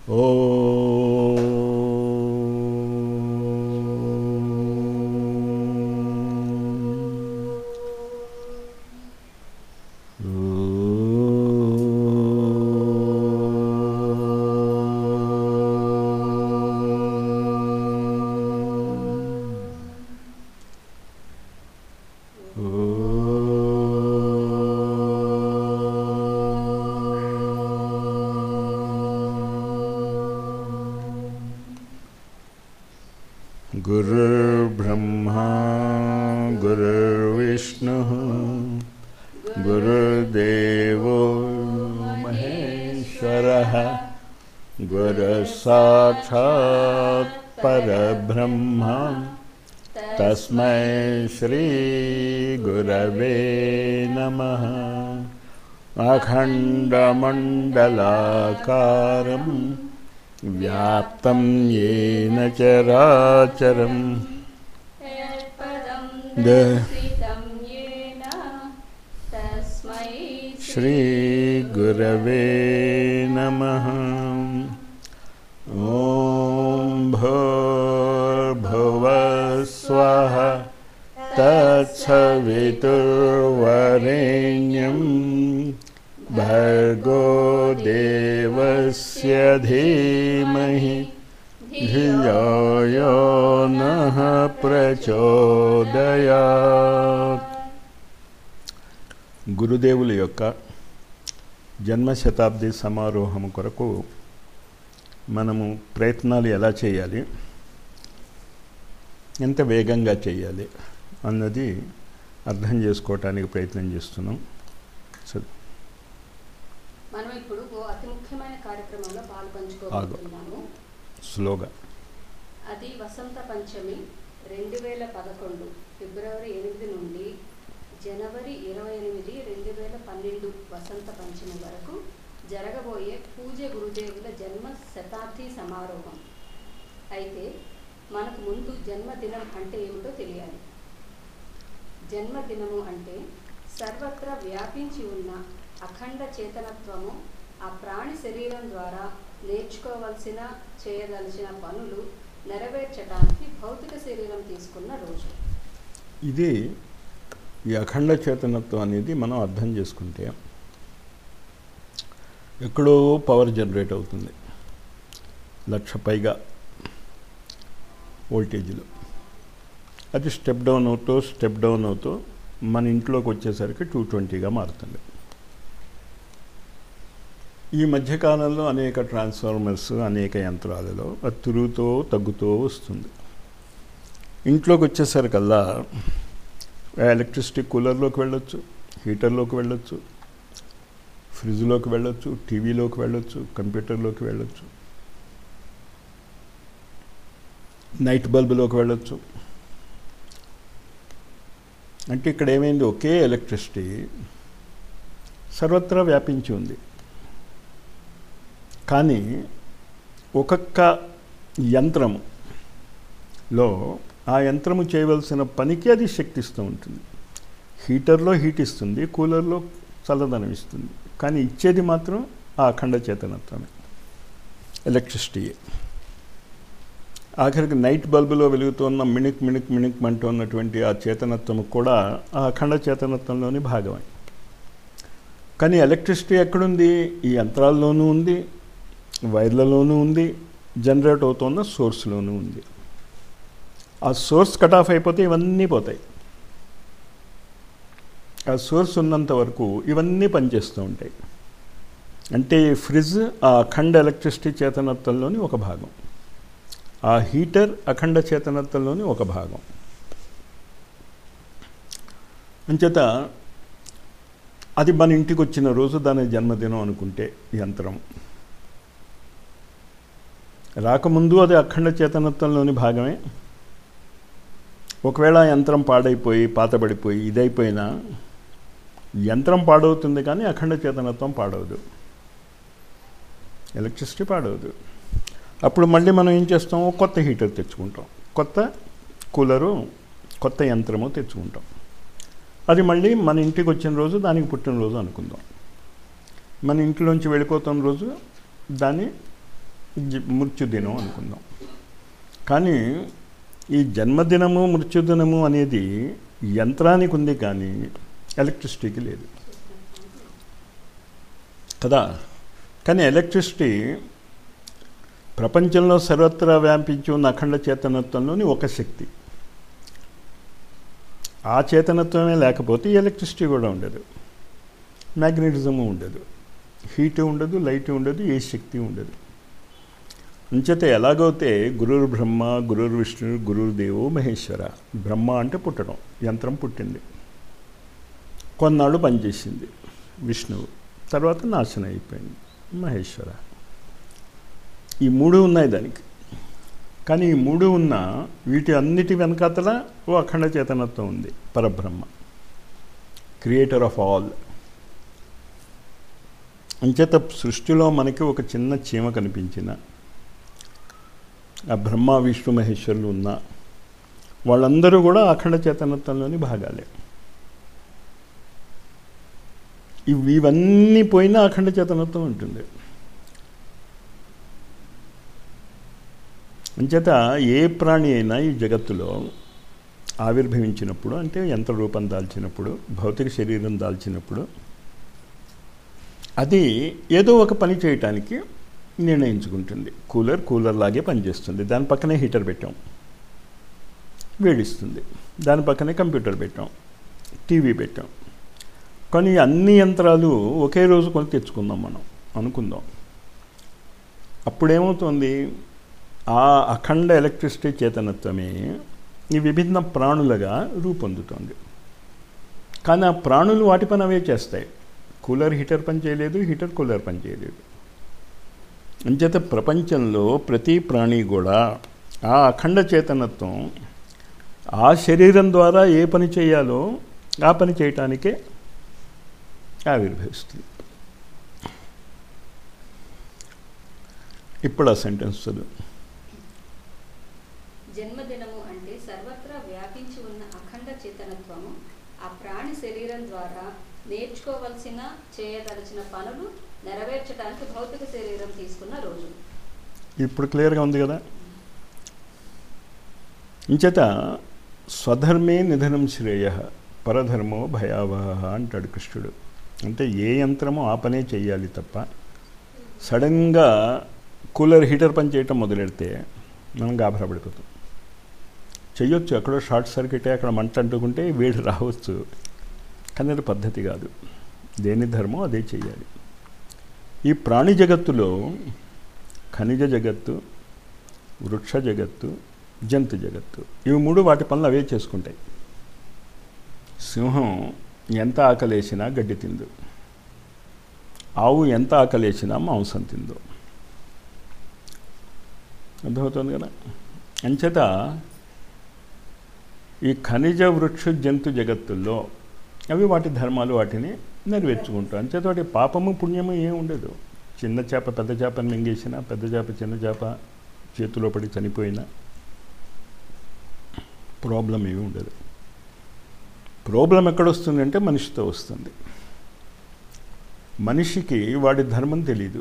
गुरुर्ब्रह्मा गुरुर्विष्णुः गुरुर्देवो महेश्वरः गुरुसाक्षात् परब्रह्म तस्मै श्रीगुरवे नमः अखण्डमण्डलाकारम् व्याप्तं येन चराचरम् यत्पदं द- दर्शितं येन तस्मै श्रीगुरवे नमः ॐ भूर्भुवस्वः तत्सवितुर्वरेण्यं भर्गो देवस्य धीमहि धियो यो नः ప్రచోదయాత్ గురుదేవుల యొక్క జన్మ శతాబ్ది సమారోహం కొరకు మనము ప్రయత్నాలు ఎలా చేయాలి ఎంత వేగంగా చేయాలి అన్నది అర్థం చేసుకోవటానికి ప్రయత్నం చేస్తున్నాం సో మనం ఇప్పుడు ఓ అతి ముఖ్యమైన కార్యక్రమంలో పాల్పంచుకోబోతున్నాము స్లోగా అది వసంత పంచమి రెండు వేల పదకొండు ఫిబ్రవరి ఎనిమిది నుండి జనవరి ఇరవై ఎనిమిది రెండు వేల పన్నెండు వసంత పంచమి వరకు జరగబోయే పూజ గురుదేవుల జన్మ శతాబ్ది సమారోహం అయితే మనకు ముందు జన్మదినం అంటే ఏమిటో తెలియాలి జన్మదినము అంటే సర్వత్రా వ్యాపించి ఉన్న అఖండ చేతనత్వము ఆ ప్రాణి శరీరం ద్వారా నేర్చుకోవలసిన చేయదలిచిన పనులు నెరవేర్చడానికి భౌతిక శరీరం తీసుకున్న రోజు ఇది ఈ అఖండ చేతనత్వం అనేది మనం అర్థం చేసుకుంటే ఎక్కడో పవర్ జనరేట్ అవుతుంది లక్ష పైగా వోల్టేజ్లు అది స్టెప్ డౌన్ అవుతూ స్టెప్ డౌన్ అవుతూ మన ఇంట్లోకి వచ్చేసరికి టూ ట్వంటీగా మారుతుంది ఈ మధ్యకాలంలో అనేక ట్రాన్స్ఫార్మర్స్ అనేక యంత్రాలలో అది తిరుగుతూ తగ్గుతూ వస్తుంది ఇంట్లోకి వచ్చేసరికల్లా ఎలక్ట్రిసిటీ కూలర్లోకి వెళ్ళొచ్చు హీటర్లోకి వెళ్ళొచ్చు ఫ్రిడ్జ్లోకి వెళ్ళొచ్చు టీవీలోకి వెళ్ళొచ్చు కంప్యూటర్లోకి వెళ్ళొచ్చు నైట్ బల్బులోకి వెళ్ళొచ్చు అంటే ఇక్కడ ఏమైంది ఒకే ఎలక్ట్రిసిటీ సర్వత్రా వ్యాపించి ఉంది కానీ ఒక్కొక్క యంత్రములో ఆ యంత్రము చేయవలసిన పనికి అది శక్తి ఇస్తూ ఉంటుంది హీటర్లో హీట్ ఇస్తుంది కూలర్లో చల్లదనం ఇస్తుంది కానీ ఇచ్చేది మాత్రం ఆ అఖండ చేతనత్వమే ఎలక్ట్రిసిటీయే ఆఖరికి నైట్ బల్బులో వెలుగుతున్న మిణుక్ మిణుక్ మిణుక్ అంటున్నటువంటి ఆ చేతనత్వం కూడా ఆ అఖండ చేతనత్వంలోని భాగమే కానీ ఎలక్ట్రిసిటీ ఎక్కడుంది ఈ యంత్రాల్లోనూ ఉంది వైర్లలోనూ ఉంది జనరేట్ అవుతున్న సోర్స్లోనూ ఉంది ఆ సోర్స్ కట్ ఆఫ్ అయిపోతే ఇవన్నీ పోతాయి ఆ సోర్స్ ఉన్నంత వరకు ఇవన్నీ పనిచేస్తూ ఉంటాయి అంటే ఈ ఫ్రిడ్జ్ ఆ అఖండ ఎలక్ట్రిసిటీ చేతనత్వంలోని ఒక భాగం ఆ హీటర్ అఖండ చేతనత్వంలోని ఒక భాగం అంచేత అది మన ఇంటికి వచ్చిన రోజు దాని జన్మదినం అనుకుంటే యంత్రం రాకముందు అది అఖండ చేతనత్వంలోని భాగమే ఒకవేళ ఆ యంత్రం పాడైపోయి పాతబడిపోయి ఇదైపోయినా యంత్రం పాడవుతుంది కానీ అఖండ చేతనత్వం పాడవదు ఎలక్ట్రిసిటీ పాడవదు అప్పుడు మళ్ళీ మనం ఏం చేస్తాం ఒక కొత్త హీటర్ తెచ్చుకుంటాం కొత్త కూలరు కొత్త యంత్రము తెచ్చుకుంటాం అది మళ్ళీ మన ఇంటికి వచ్చిన రోజు దానికి పుట్టినరోజు అనుకుందాం మన ఇంట్లోంచి వెళ్ళిపోతున్న రోజు దాన్ని జ- మృత్యుదినం అనుకుందాం కానీ ఈ జన్మదినము మృత్యుదినము అనేది యంత్రానికి ఉంది కానీ ఎలక్ట్రిసిటీకి లేదు కదా కానీ ఎలక్ట్రిసిటీ ప్రపంచంలో సర్వత్రా వ్యాపించి ఉన్న అఖండ చేతనత్వంలోని ఒక శక్తి ఆ చేతనత్వమే లేకపోతే ఎలక్ట్రిసిటీ కూడా ఉండదు మ్యాగ్నెటిజము ఉండదు హీట్ ఉండదు లైట్ ఉండదు ఏ శక్తి ఉండదు అంచేత ఎలాగైతే గురుర్ బ్రహ్మ గురుర్ విష్ణు గురుర్ దేవో మహేశ్వర బ్రహ్మ అంటే పుట్టడం యంత్రం పుట్టింది కొన్నాళ్ళు పనిచేసింది విష్ణువు తర్వాత నాశనం అయిపోయింది మహేశ్వర ఈ మూడు ఉన్నాయి దానికి కానీ ఈ మూడు ఉన్న వీటి అన్నిటి వెనకాతల ఓ అఖండ చేతనత్వం ఉంది పరబ్రహ్మ క్రియేటర్ ఆఫ్ ఆల్ అంచేత సృష్టిలో మనకి ఒక చిన్న చీమ కనిపించిన ఆ బ్రహ్మ విష్ణు మహేశ్వరులు ఉన్న వాళ్ళందరూ కూడా అఖండ చేతనత్వంలోని భాగాలే ఇవి ఇవన్నీ పోయినా అఖండ చేతనత్వం ఉంటుంది అంచేత ఏ ప్రాణి అయినా ఈ జగత్తులో ఆవిర్భవించినప్పుడు అంటే యంత్ర రూపం దాల్చినప్పుడు భౌతిక శరీరం దాల్చినప్పుడు అది ఏదో ఒక పని చేయటానికి నిర్ణయించుకుంటుంది కూలర్ కూలర్ లాగే పనిచేస్తుంది దాని పక్కనే హీటర్ పెట్టాం వేడిస్తుంది దాని పక్కనే కంప్యూటర్ పెట్టాం టీవీ పెట్టాం కానీ అన్ని యంత్రాలు ఒకే రోజు కొని తెచ్చుకుందాం మనం అనుకుందాం అప్పుడేమవుతుంది ఆ అఖండ ఎలక్ట్రిసిటీ చేతనత్వమే ఈ విభిన్న ప్రాణులుగా రూపొందుతోంది కానీ ఆ ప్రాణులు వాటి పని అవే చేస్తాయి కూలర్ హీటర్ పని చేయలేదు హీటర్ కూలర్ పని చేయలేదు అంచేత ప్రపంచంలో ప్రతి ప్రాణి కూడా ఆ అఖండ చేతనత్వం ఆ శరీరం ద్వారా ఏ పని చేయాలో ఆ పని చేయటానికే ఆవిర్భవిస్తుంది ఇప్పుడు ఆ సెంటెన్స్ చదువు జన్మదినము అంటే సర్వత్రా వ్యాపించి ఉన్న అఖండ చేతనత్వము ఆ ప్రాణి శరీరం ద్వారా నేర్చుకోవలసిన చేయదలచిన పనులు నెరవేర్చడానికి భౌతిక శరీరం తీసుకున్న రోజు ఇప్పుడు క్లియర్గా ఉంది కదా ఇంచేత స్వధర్మే నిధనం శ్రేయ పరధర్మో భయావహ అంటాడు కృష్ణుడు అంటే ఏ యంత్రమో ఆ పనే చెయ్యాలి తప్ప సడన్గా కూలర్ హీటర్ పని చేయటం మొదలెడితే మనం గాభరా పడిపోతాం చెయ్యొచ్చు ఎక్కడో షార్ట్ సర్క్యూట్ అక్కడ మంట అంటుకుంటే వేడి రావచ్చు కానీ అది పద్ధతి కాదు దేని ధర్మం అదే చెయ్యాలి ఈ ప్రాణి జగత్తులో ఖనిజ జగత్తు వృక్ష జగత్తు జంతు జగత్తు ఇవి మూడు వాటి పనులు అవే చేసుకుంటాయి సింహం ఎంత ఆకలేసినా గడ్డి తిందు ఆవు ఎంత ఆకలేసినా మాంసం తిందు అర్థమవుతుంది కదా అంచేత ఈ ఖనిజ వృక్ష జంతు జగత్తుల్లో అవి వాటి ధర్మాలు వాటిని నెరవేర్చుకుంటాయి అంచేత వాటి పాపము పుణ్యము ఏం ఉండదు చిన్న చేప పెద్ద చేపని మింగేసిన పెద్ద చేప చిన్న చేప చేతిలో పడి చనిపోయినా ప్రాబ్లం ఏమి ఉండదు ప్రాబ్లం ఎక్కడొస్తుందంటే మనిషితో వస్తుంది మనిషికి వాడి ధర్మం తెలీదు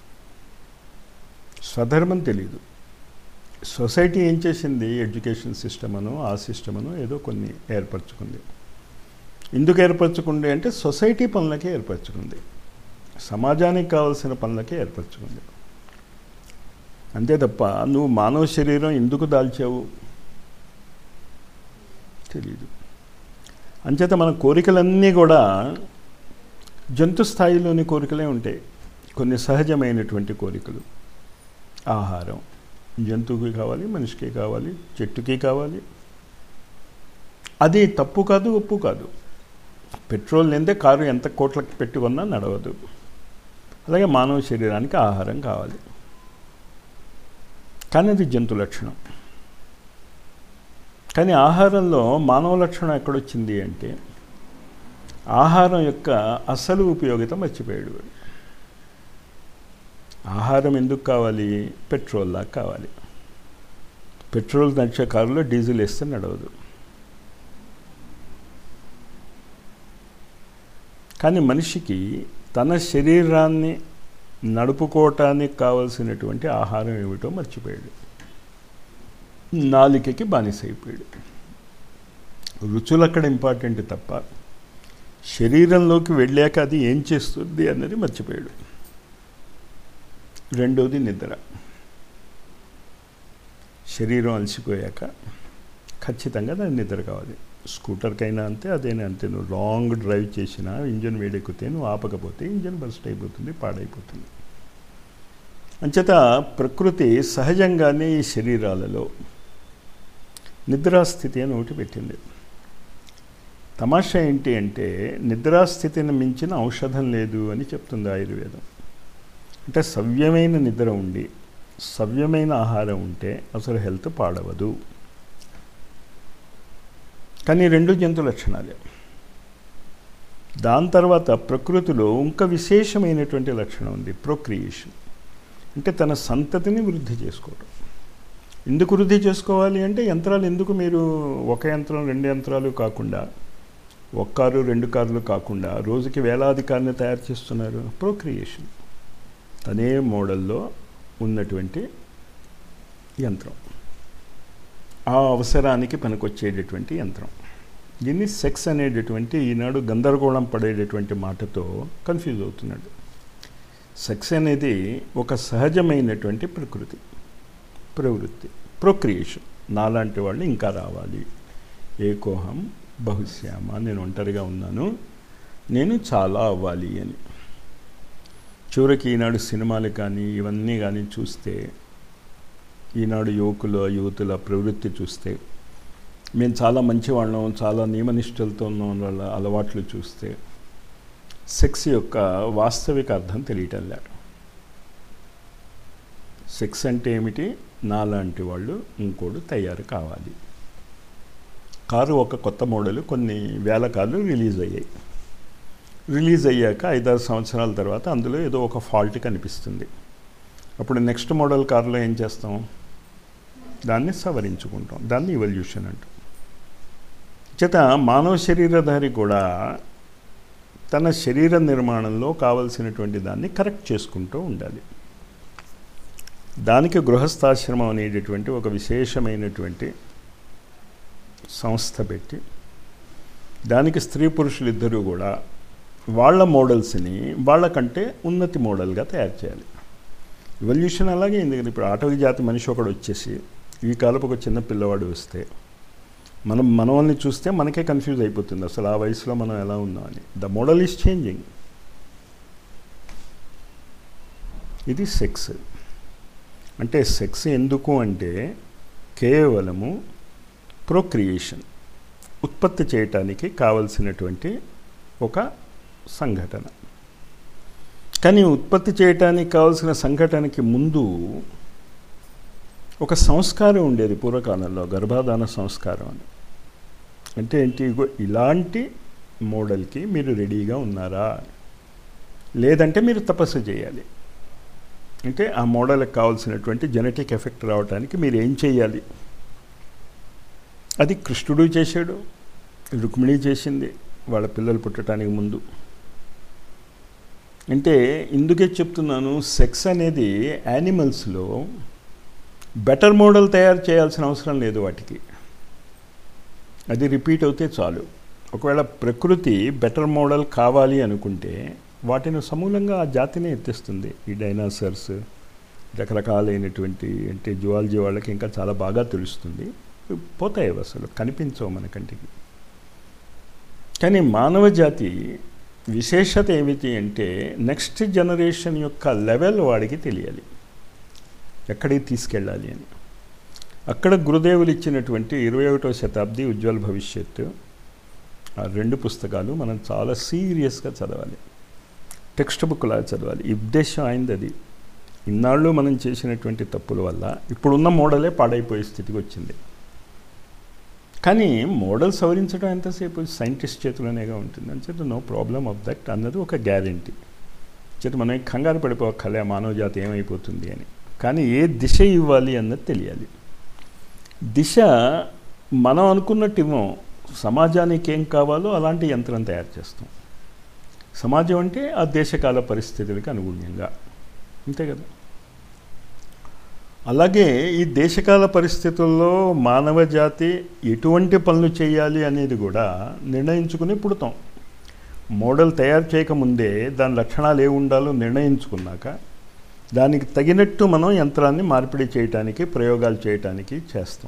స్వధర్మం తెలీదు సొసైటీ ఏం చేసింది ఎడ్యుకేషన్ సిస్టమ్ అను ఆ సిస్టమ్ అను ఏదో కొన్ని ఏర్పరచుకుంది ఎందుకు ఏర్పరచుకుంది అంటే సొసైటీ పనులకే ఏర్పరచుకుంది సమాజానికి కావాల్సిన పనులకే ఏర్పరచుకుంది అంతే తప్ప నువ్వు మానవ శరీరం ఎందుకు దాల్చావు తెలీదు అంచేత మన కోరికలన్నీ కూడా జంతు స్థాయిలోని కోరికలే ఉంటాయి కొన్ని సహజమైనటువంటి కోరికలు ఆహారం జంతువుకి కావాలి మనిషికి కావాలి చెట్టుకి కావాలి అది తప్పు కాదు ఒప్పు కాదు పెట్రోల్ నిందే కారు ఎంత కోట్లకి పెట్టుకున్నా నడవదు అలాగే మానవ శరీరానికి ఆహారం కావాలి కానీ అది జంతు లక్షణం కానీ ఆహారంలో మానవ లక్షణం ఎక్కడొచ్చింది అంటే ఆహారం యొక్క అసలు ఉపయోగిత మర్చిపోయాడు వాడు ఆహారం ఎందుకు కావాలి పెట్రోల్లా కావాలి పెట్రోల్ నడిచే కారులో డీజిల్ వేస్తే నడవదు కానీ మనిషికి తన శరీరాన్ని నడుపుకోవటానికి కావలసినటువంటి ఆహారం ఏమిటో మర్చిపోయాడు నాలికకి బానిసైపోయాడు రుచులు అక్కడ ఇంపార్టెంట్ తప్ప శరీరంలోకి వెళ్ళాక అది ఏం చేస్తుంది అన్నది మర్చిపోయాడు రెండోది నిద్ర శరీరం అలసిపోయాక ఖచ్చితంగా దాని నిద్ర కావాలి స్కూటర్కైనా అంతే అదేనా అంతే నువ్వు లాంగ్ డ్రైవ్ చేసినా ఇంజన్ వేడెక్కితే నువ్వు ఆపకపోతే ఇంజన్ బస్ట్ అయిపోతుంది పాడైపోతుంది అంచేత ప్రకృతి సహజంగానే ఈ శరీరాలలో నిద్రాస్థితి అని ఒకటి పెట్టింది తమాషా ఏంటి అంటే నిద్రాస్థితిని మించిన ఔషధం లేదు అని చెప్తుంది ఆయుర్వేదం అంటే సవ్యమైన నిద్ర ఉండి సవ్యమైన ఆహారం ఉంటే అసలు హెల్త్ పాడవదు కానీ రెండు జంతు లక్షణాలే దాని తర్వాత ప్రకృతిలో ఇంకా విశేషమైనటువంటి లక్షణం ఉంది ప్రొక్రియేషన్ అంటే తన సంతతిని వృద్ధి చేసుకోవడం ఎందుకు వృద్ధి చేసుకోవాలి అంటే యంత్రాలు ఎందుకు మీరు ఒక యంత్రం రెండు యంత్రాలు కాకుండా ఒక కారు రెండు కార్లు కాకుండా రోజుకి వేలాది కార్ని తయారు చేస్తున్నారు ప్రొక్రియేషన్ అదే మోడల్లో ఉన్నటువంటి యంత్రం ఆ అవసరానికి పనికొచ్చేటటువంటి యంత్రం దీన్ని సెక్స్ అనేటటువంటి ఈనాడు గందరగోళం పడేటటువంటి మాటతో కన్ఫ్యూజ్ అవుతున్నాడు సెక్స్ అనేది ఒక సహజమైనటువంటి ప్రకృతి ప్రవృత్తి ప్రొక్రియేషన్ నాలాంటి వాళ్ళు ఇంకా రావాలి ఏకోహం బహుశ్యామ నేను ఒంటరిగా ఉన్నాను నేను చాలా అవ్వాలి అని చివరికి ఈనాడు సినిమాలు కానీ ఇవన్నీ కానీ చూస్తే ఈనాడు యువకుల యువతుల ప్రవృత్తి చూస్తే మేము చాలా మంచివాళ్ళం చాలా నియమనిష్టలతో ఉన్న వాళ్ళ అలవాట్లు చూస్తే సెక్స్ యొక్క వాస్తవిక అర్థం తెలియటం లేదు సెక్స్ అంటే ఏమిటి నాలాంటి వాళ్ళు ఇంకోడు తయారు కావాలి కారు ఒక కొత్త మోడల్ కొన్ని వేల కార్లు రిలీజ్ అయ్యాయి రిలీజ్ అయ్యాక ఐదారు సంవత్సరాల తర్వాత అందులో ఏదో ఒక ఫాల్ట్ కనిపిస్తుంది అప్పుడు నెక్స్ట్ మోడల్ కారులో ఏం చేస్తాం దాన్ని సవరించుకుంటాం దాన్ని ఇవల్యూషన్ అంటాం చేత మానవ శరీరధారి కూడా తన శరీర నిర్మాణంలో కావలసినటువంటి దాన్ని కరెక్ట్ చేసుకుంటూ ఉండాలి దానికి గృహస్థాశ్రమం అనేటటువంటి ఒక విశేషమైనటువంటి సంస్థ పెట్టి దానికి స్త్రీ పురుషులు ఇద్దరూ కూడా వాళ్ళ మోడల్స్ని వాళ్ళకంటే ఉన్నతి మోడల్గా తయారు చేయాలి ఇవల్యూషన్ అలాగే ఎందుకంటే ఇప్పుడు ఆటవిక జాతి మనిషి ఒకడు వచ్చేసి ఈ కాలపు ఒక చిన్న పిల్లవాడు వస్తే మనం మనల్ని చూస్తే మనకే కన్ఫ్యూజ్ అయిపోతుంది అసలు ఆ వయసులో మనం ఎలా ఉన్నాం అని ద మోడల్ ఈజ్ చేంజింగ్ ఇది సెక్స్ అంటే సెక్స్ ఎందుకు అంటే కేవలము ప్రొక్రియేషన్ ఉత్పత్తి చేయటానికి కావలసినటువంటి ఒక సంఘటన కానీ ఉత్పత్తి చేయటానికి కావలసిన సంఘటనకి ముందు ఒక సంస్కారం ఉండేది పూర్వకాలంలో గర్భాధాన సంస్కారం అని అంటే ఏంటి ఇగో ఇలాంటి మోడల్కి మీరు రెడీగా ఉన్నారా లేదంటే మీరు తపస్సు చేయాలి అంటే ఆ మోడల్కి కావాల్సినటువంటి జెనెటిక్ ఎఫెక్ట్ రావడానికి మీరు ఏం చేయాలి అది కృష్ణుడు చేశాడు రుక్మిణి చేసింది వాళ్ళ పిల్లలు పుట్టడానికి ముందు అంటే ఇందుకే చెప్తున్నాను సెక్స్ అనేది యానిమల్స్లో బెటర్ మోడల్ తయారు చేయాల్సిన అవసరం లేదు వాటికి అది రిపీట్ అవుతే చాలు ఒకవేళ ప్రకృతి బెటర్ మోడల్ కావాలి అనుకుంటే వాటిని సమూలంగా ఆ జాతినే ఎత్తిస్తుంది ఈ డైనాసర్స్ రకరకాలైనటువంటి అంటే జువాలజీ వాళ్ళకి ఇంకా చాలా బాగా తెలుస్తుంది పోతాయి అవి అసలు కనిపించవు మన కంటికి కానీ మానవ జాతి విశేషత ఏమిటి అంటే నెక్స్ట్ జనరేషన్ యొక్క లెవెల్ వాడికి తెలియాలి ఎక్కడికి తీసుకెళ్ళాలి అని అక్కడ గురుదేవులు ఇచ్చినటువంటి ఇరవై ఒకటో శతాబ్ది ఉజ్వల భవిష్యత్తు ఆ రెండు పుస్తకాలు మనం చాలా సీరియస్గా చదవాలి టెక్స్ట్ బుక్లా చదవాలి ఈ ఉద్దేశం అయింది అది ఇన్నాళ్ళు మనం చేసినటువంటి తప్పుల వల్ల ఇప్పుడున్న మోడలే పాడైపోయే స్థితికి వచ్చింది కానీ మోడల్ సవరించడం ఎంతసేపు సైంటిస్ట్ చేతిలోనేగా ఉంటుంది అని చెప్పి నో ప్రాబ్లం ఆఫ్ దట్ అన్నది ఒక గ్యారంటీ చేతి మనం కంగారు పడిపోకలే మానవ జాతి ఏమైపోతుంది అని కానీ ఏ దిశ ఇవ్వాలి అన్నది తెలియాలి దిశ మనం అనుకున్నట్టు ఇవ్వం సమాజానికి ఏం కావాలో అలాంటి యంత్రం తయారు చేస్తాం సమాజం అంటే ఆ దేశకాల పరిస్థితులకు అనుగుణ్యంగా అంతే కదా అలాగే ఈ దేశకాల పరిస్థితుల్లో మానవ జాతి ఎటువంటి పనులు చేయాలి అనేది కూడా నిర్ణయించుకుని పుడతాం మోడల్ తయారు చేయకముందే దాని లక్షణాలు ఏ ఉండాలో నిర్ణయించుకున్నాక దానికి తగినట్టు మనం యంత్రాన్ని మార్పిడి చేయటానికి ప్రయోగాలు చేయటానికి చేస్తాం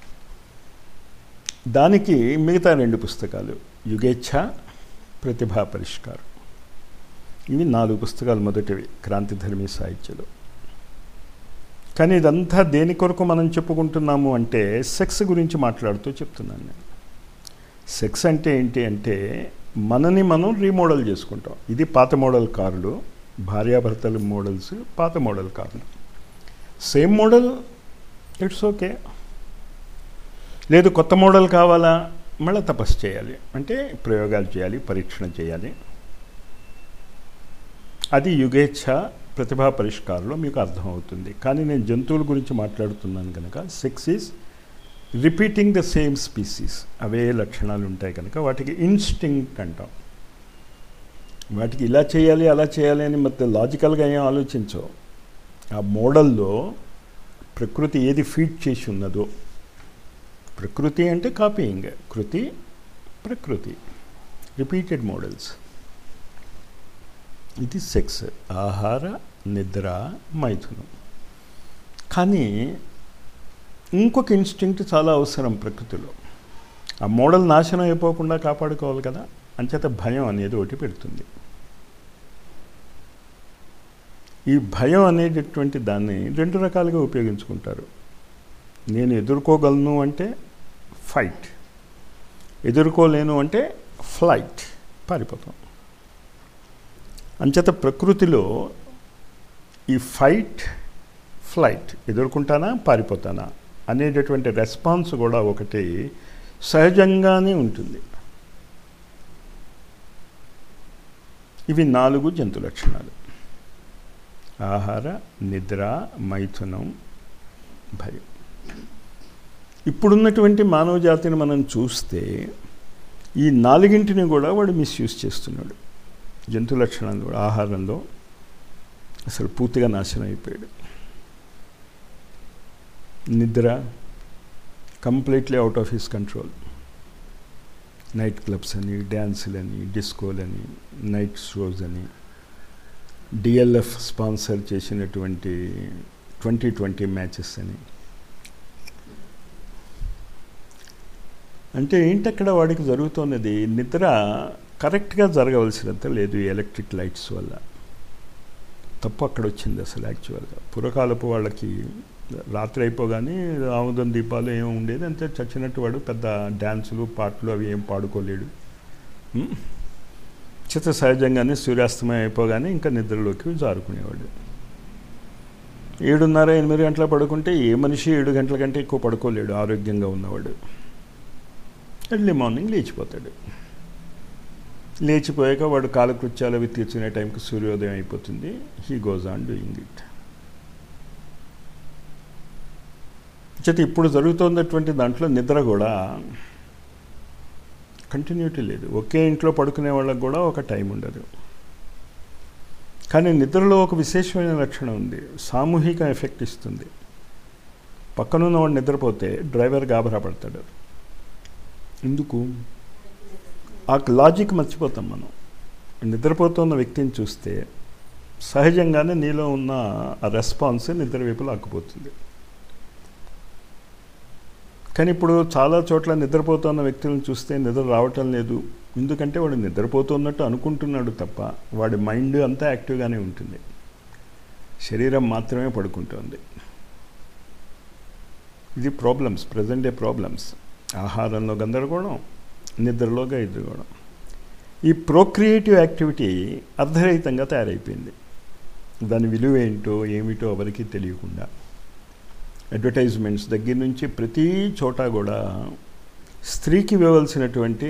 దానికి మిగతా రెండు పుస్తకాలు యుగేచ్ఛ ప్రతిభా పరిష్కారం ఇవి నాలుగు పుస్తకాలు మొదటివి క్రాంతిధర్మి సాహిత్యంలో కానీ ఇదంతా దేని కొరకు మనం చెప్పుకుంటున్నాము అంటే సెక్స్ గురించి మాట్లాడుతూ చెప్తున్నాను నేను సెక్స్ అంటే ఏంటి అంటే మనని మనం రీమోడల్ చేసుకుంటాం ఇది పాత మోడల్ కార్లు భార్యాభర్తల మోడల్స్ పాత మోడల్ కార్లు సేమ్ మోడల్ ఇట్స్ ఓకే లేదు కొత్త మోడల్ కావాలా మళ్ళీ తపస్సు చేయాలి అంటే ప్రయోగాలు చేయాలి పరీక్షణ చేయాలి అది యుగేచ్ఛ ప్రతిభా పరిష్కారంలో మీకు అర్థమవుతుంది కానీ నేను జంతువుల గురించి మాట్లాడుతున్నాను కనుక sex is repeating the same species అవే లక్షణాలు ఉంటాయి కనుక వాటికి ఇన్స్టింక్ట్ అంటాం వాటికి ఇలా చేయాలి అలా చేయాలి అని మొత్తం లాజికల్గా ఏం ఆలోచించవు ఆ మోడల్లో ప్రకృతి ఏది ఫీడ్ చేసి ఉన్నదో ప్రకృతి అంటే కాపీయింగ్ కృతి ప్రకృతి రిపీటెడ్ మోడల్స్ ఇది సెక్స్ ఆహార నిద్ర మైథునం కానీ ఇంకొక ఇన్స్టింక్ట్ చాలా అవసరం ప్రకృతిలో ఆ మోడల్ నాశనం అయిపోకుండా కాపాడుకోవాలి కదా అంచేత భయం అనేది ఒకటి పెడుతుంది ఈ భయం అనేటటువంటి దాన్ని రెండు రకాలుగా ఉపయోగించుకుంటారు నేను ఎదుర్కోగలను అంటే ఫైట్ ఎదుర్కోలేను అంటే ఫ్లైట్ పారిపోతాం అంచేత ప్రకృతిలో ఈ ఫైట్ ఫ్లైట్ ఎదుర్కొంటానా పారిపోతానా అనేటటువంటి రెస్పాన్స్ కూడా ఒకటి సహజంగానే ఉంటుంది ఇవి నాలుగు జంతు లక్షణాలు ఆహార నిద్ర మైథునం భయం ఇప్పుడున్నటువంటి మానవ జాతిని మనం చూస్తే ఈ నాలుగింటిని కూడా వాడు మిస్యూజ్ చేస్తున్నాడు జంతు లక్షణాలు కూడా ఆహారంలో అసలు పూర్తిగా నాశనం అయిపోయాడు నిద్ర completely out of his control night clubs అని డ్యాన్సులని డిస్కోలని నైట్ షోస్ అని డిఎల్ఎఫ్ స్పాన్సర్ చేసినటువంటి ట్వంటీ ట్వంటీ మ్యాచెస్ అని అంటే ఏంటి అక్కడ వాడికి జరుగుతున్నది నిద్ర కరెక్ట్గా జరగవలసినంత లేదు ఈ ఎలక్ట్రిక్ లైట్స్ వల్ల తప్పు అక్కడ వచ్చింది అసలు యాక్చువల్గా పురకాలపు వాళ్ళకి రాత్రి అయిపోగానే ఆముదం దీపాలు ఏమి ఉండేది అంతే చచ్చినట్టు వాడు పెద్ద డ్యాన్సులు పాటలు అవి ఏం పాడుకోలేడు చిత్త సహజంగానే సూర్యాస్తమయం అయిపోగానే ఇంకా నిద్రలోకి జారుకునేవాడు ఏడున్నర ఎనిమిది గంటల పడుకుంటే ఏ మనిషి ఏడు గంటల కంటే ఎక్కువ పడుకోలేడు ఆరోగ్యంగా ఉన్నవాడు ఎర్లీ మార్నింగ్ లేచిపోతాడు లేచిపోయాక వాడు కాలకృత్యాలు అవి తీర్చుకునే టైంకి సూర్యోదయం అయిపోతుంది he goes on doing it చేత ఇప్పుడు జరుగుతున్నటువంటి దాంట్లో నిద్ర కూడా కంటిన్యూటీ లేదు ఒకే ఇంట్లో పడుకునే వాళ్ళకి కూడా ఒక టైం ఉండదు కానీ నిద్రలో ఒక విశేషమైన లక్షణం ఉంది సామూహిక ఎఫెక్ట్ ఇస్తుంది పక్కనున్న వాడు నిద్రపోతే డ్రైవర్ గాబరా పడతాడు ఎందుకు ఆ లాజిక్ మర్చిపోతాం మనం నిద్రపోతున్న వ్యక్తిని చూస్తే సహజంగానే నీలో ఉన్న ఆ రెస్పాన్స్ నిద్ర వైపు లాక్కుపోతుంది కానీ ఇప్పుడు చాలా చోట్ల నిద్రపోతున్న వ్యక్తులను చూస్తే నిద్ర రావటం లేదు ఎందుకంటే వాడు నిద్రపోతున్నట్టు అనుకుంటున్నాడు తప్ప వాడి మైండ్ అంతా యాక్టివ్గానే ఉంటుంది శరీరం మాత్రమే పడుకుంటుంది ఇది ప్రాబ్లమ్స్ ప్రజెంట్ డే ప్రాబ్లమ్స్ ఆహారంలో గందరగోళం నిద్రలో గైదరగోళం ఈ ప్రోక్రియేటివ్ యాక్టివిటీ అర్ధరహితంగా తయారైపోయింది దాని విలువ ఏంటో ఏమిటో ఎవరికి తెలియకుండా అడ్వర్టైజ్మెంట్స్ దగ్గర నుంచి ప్రతి చోట కూడా స్త్రీకి ఇవ్వవలసినటువంటి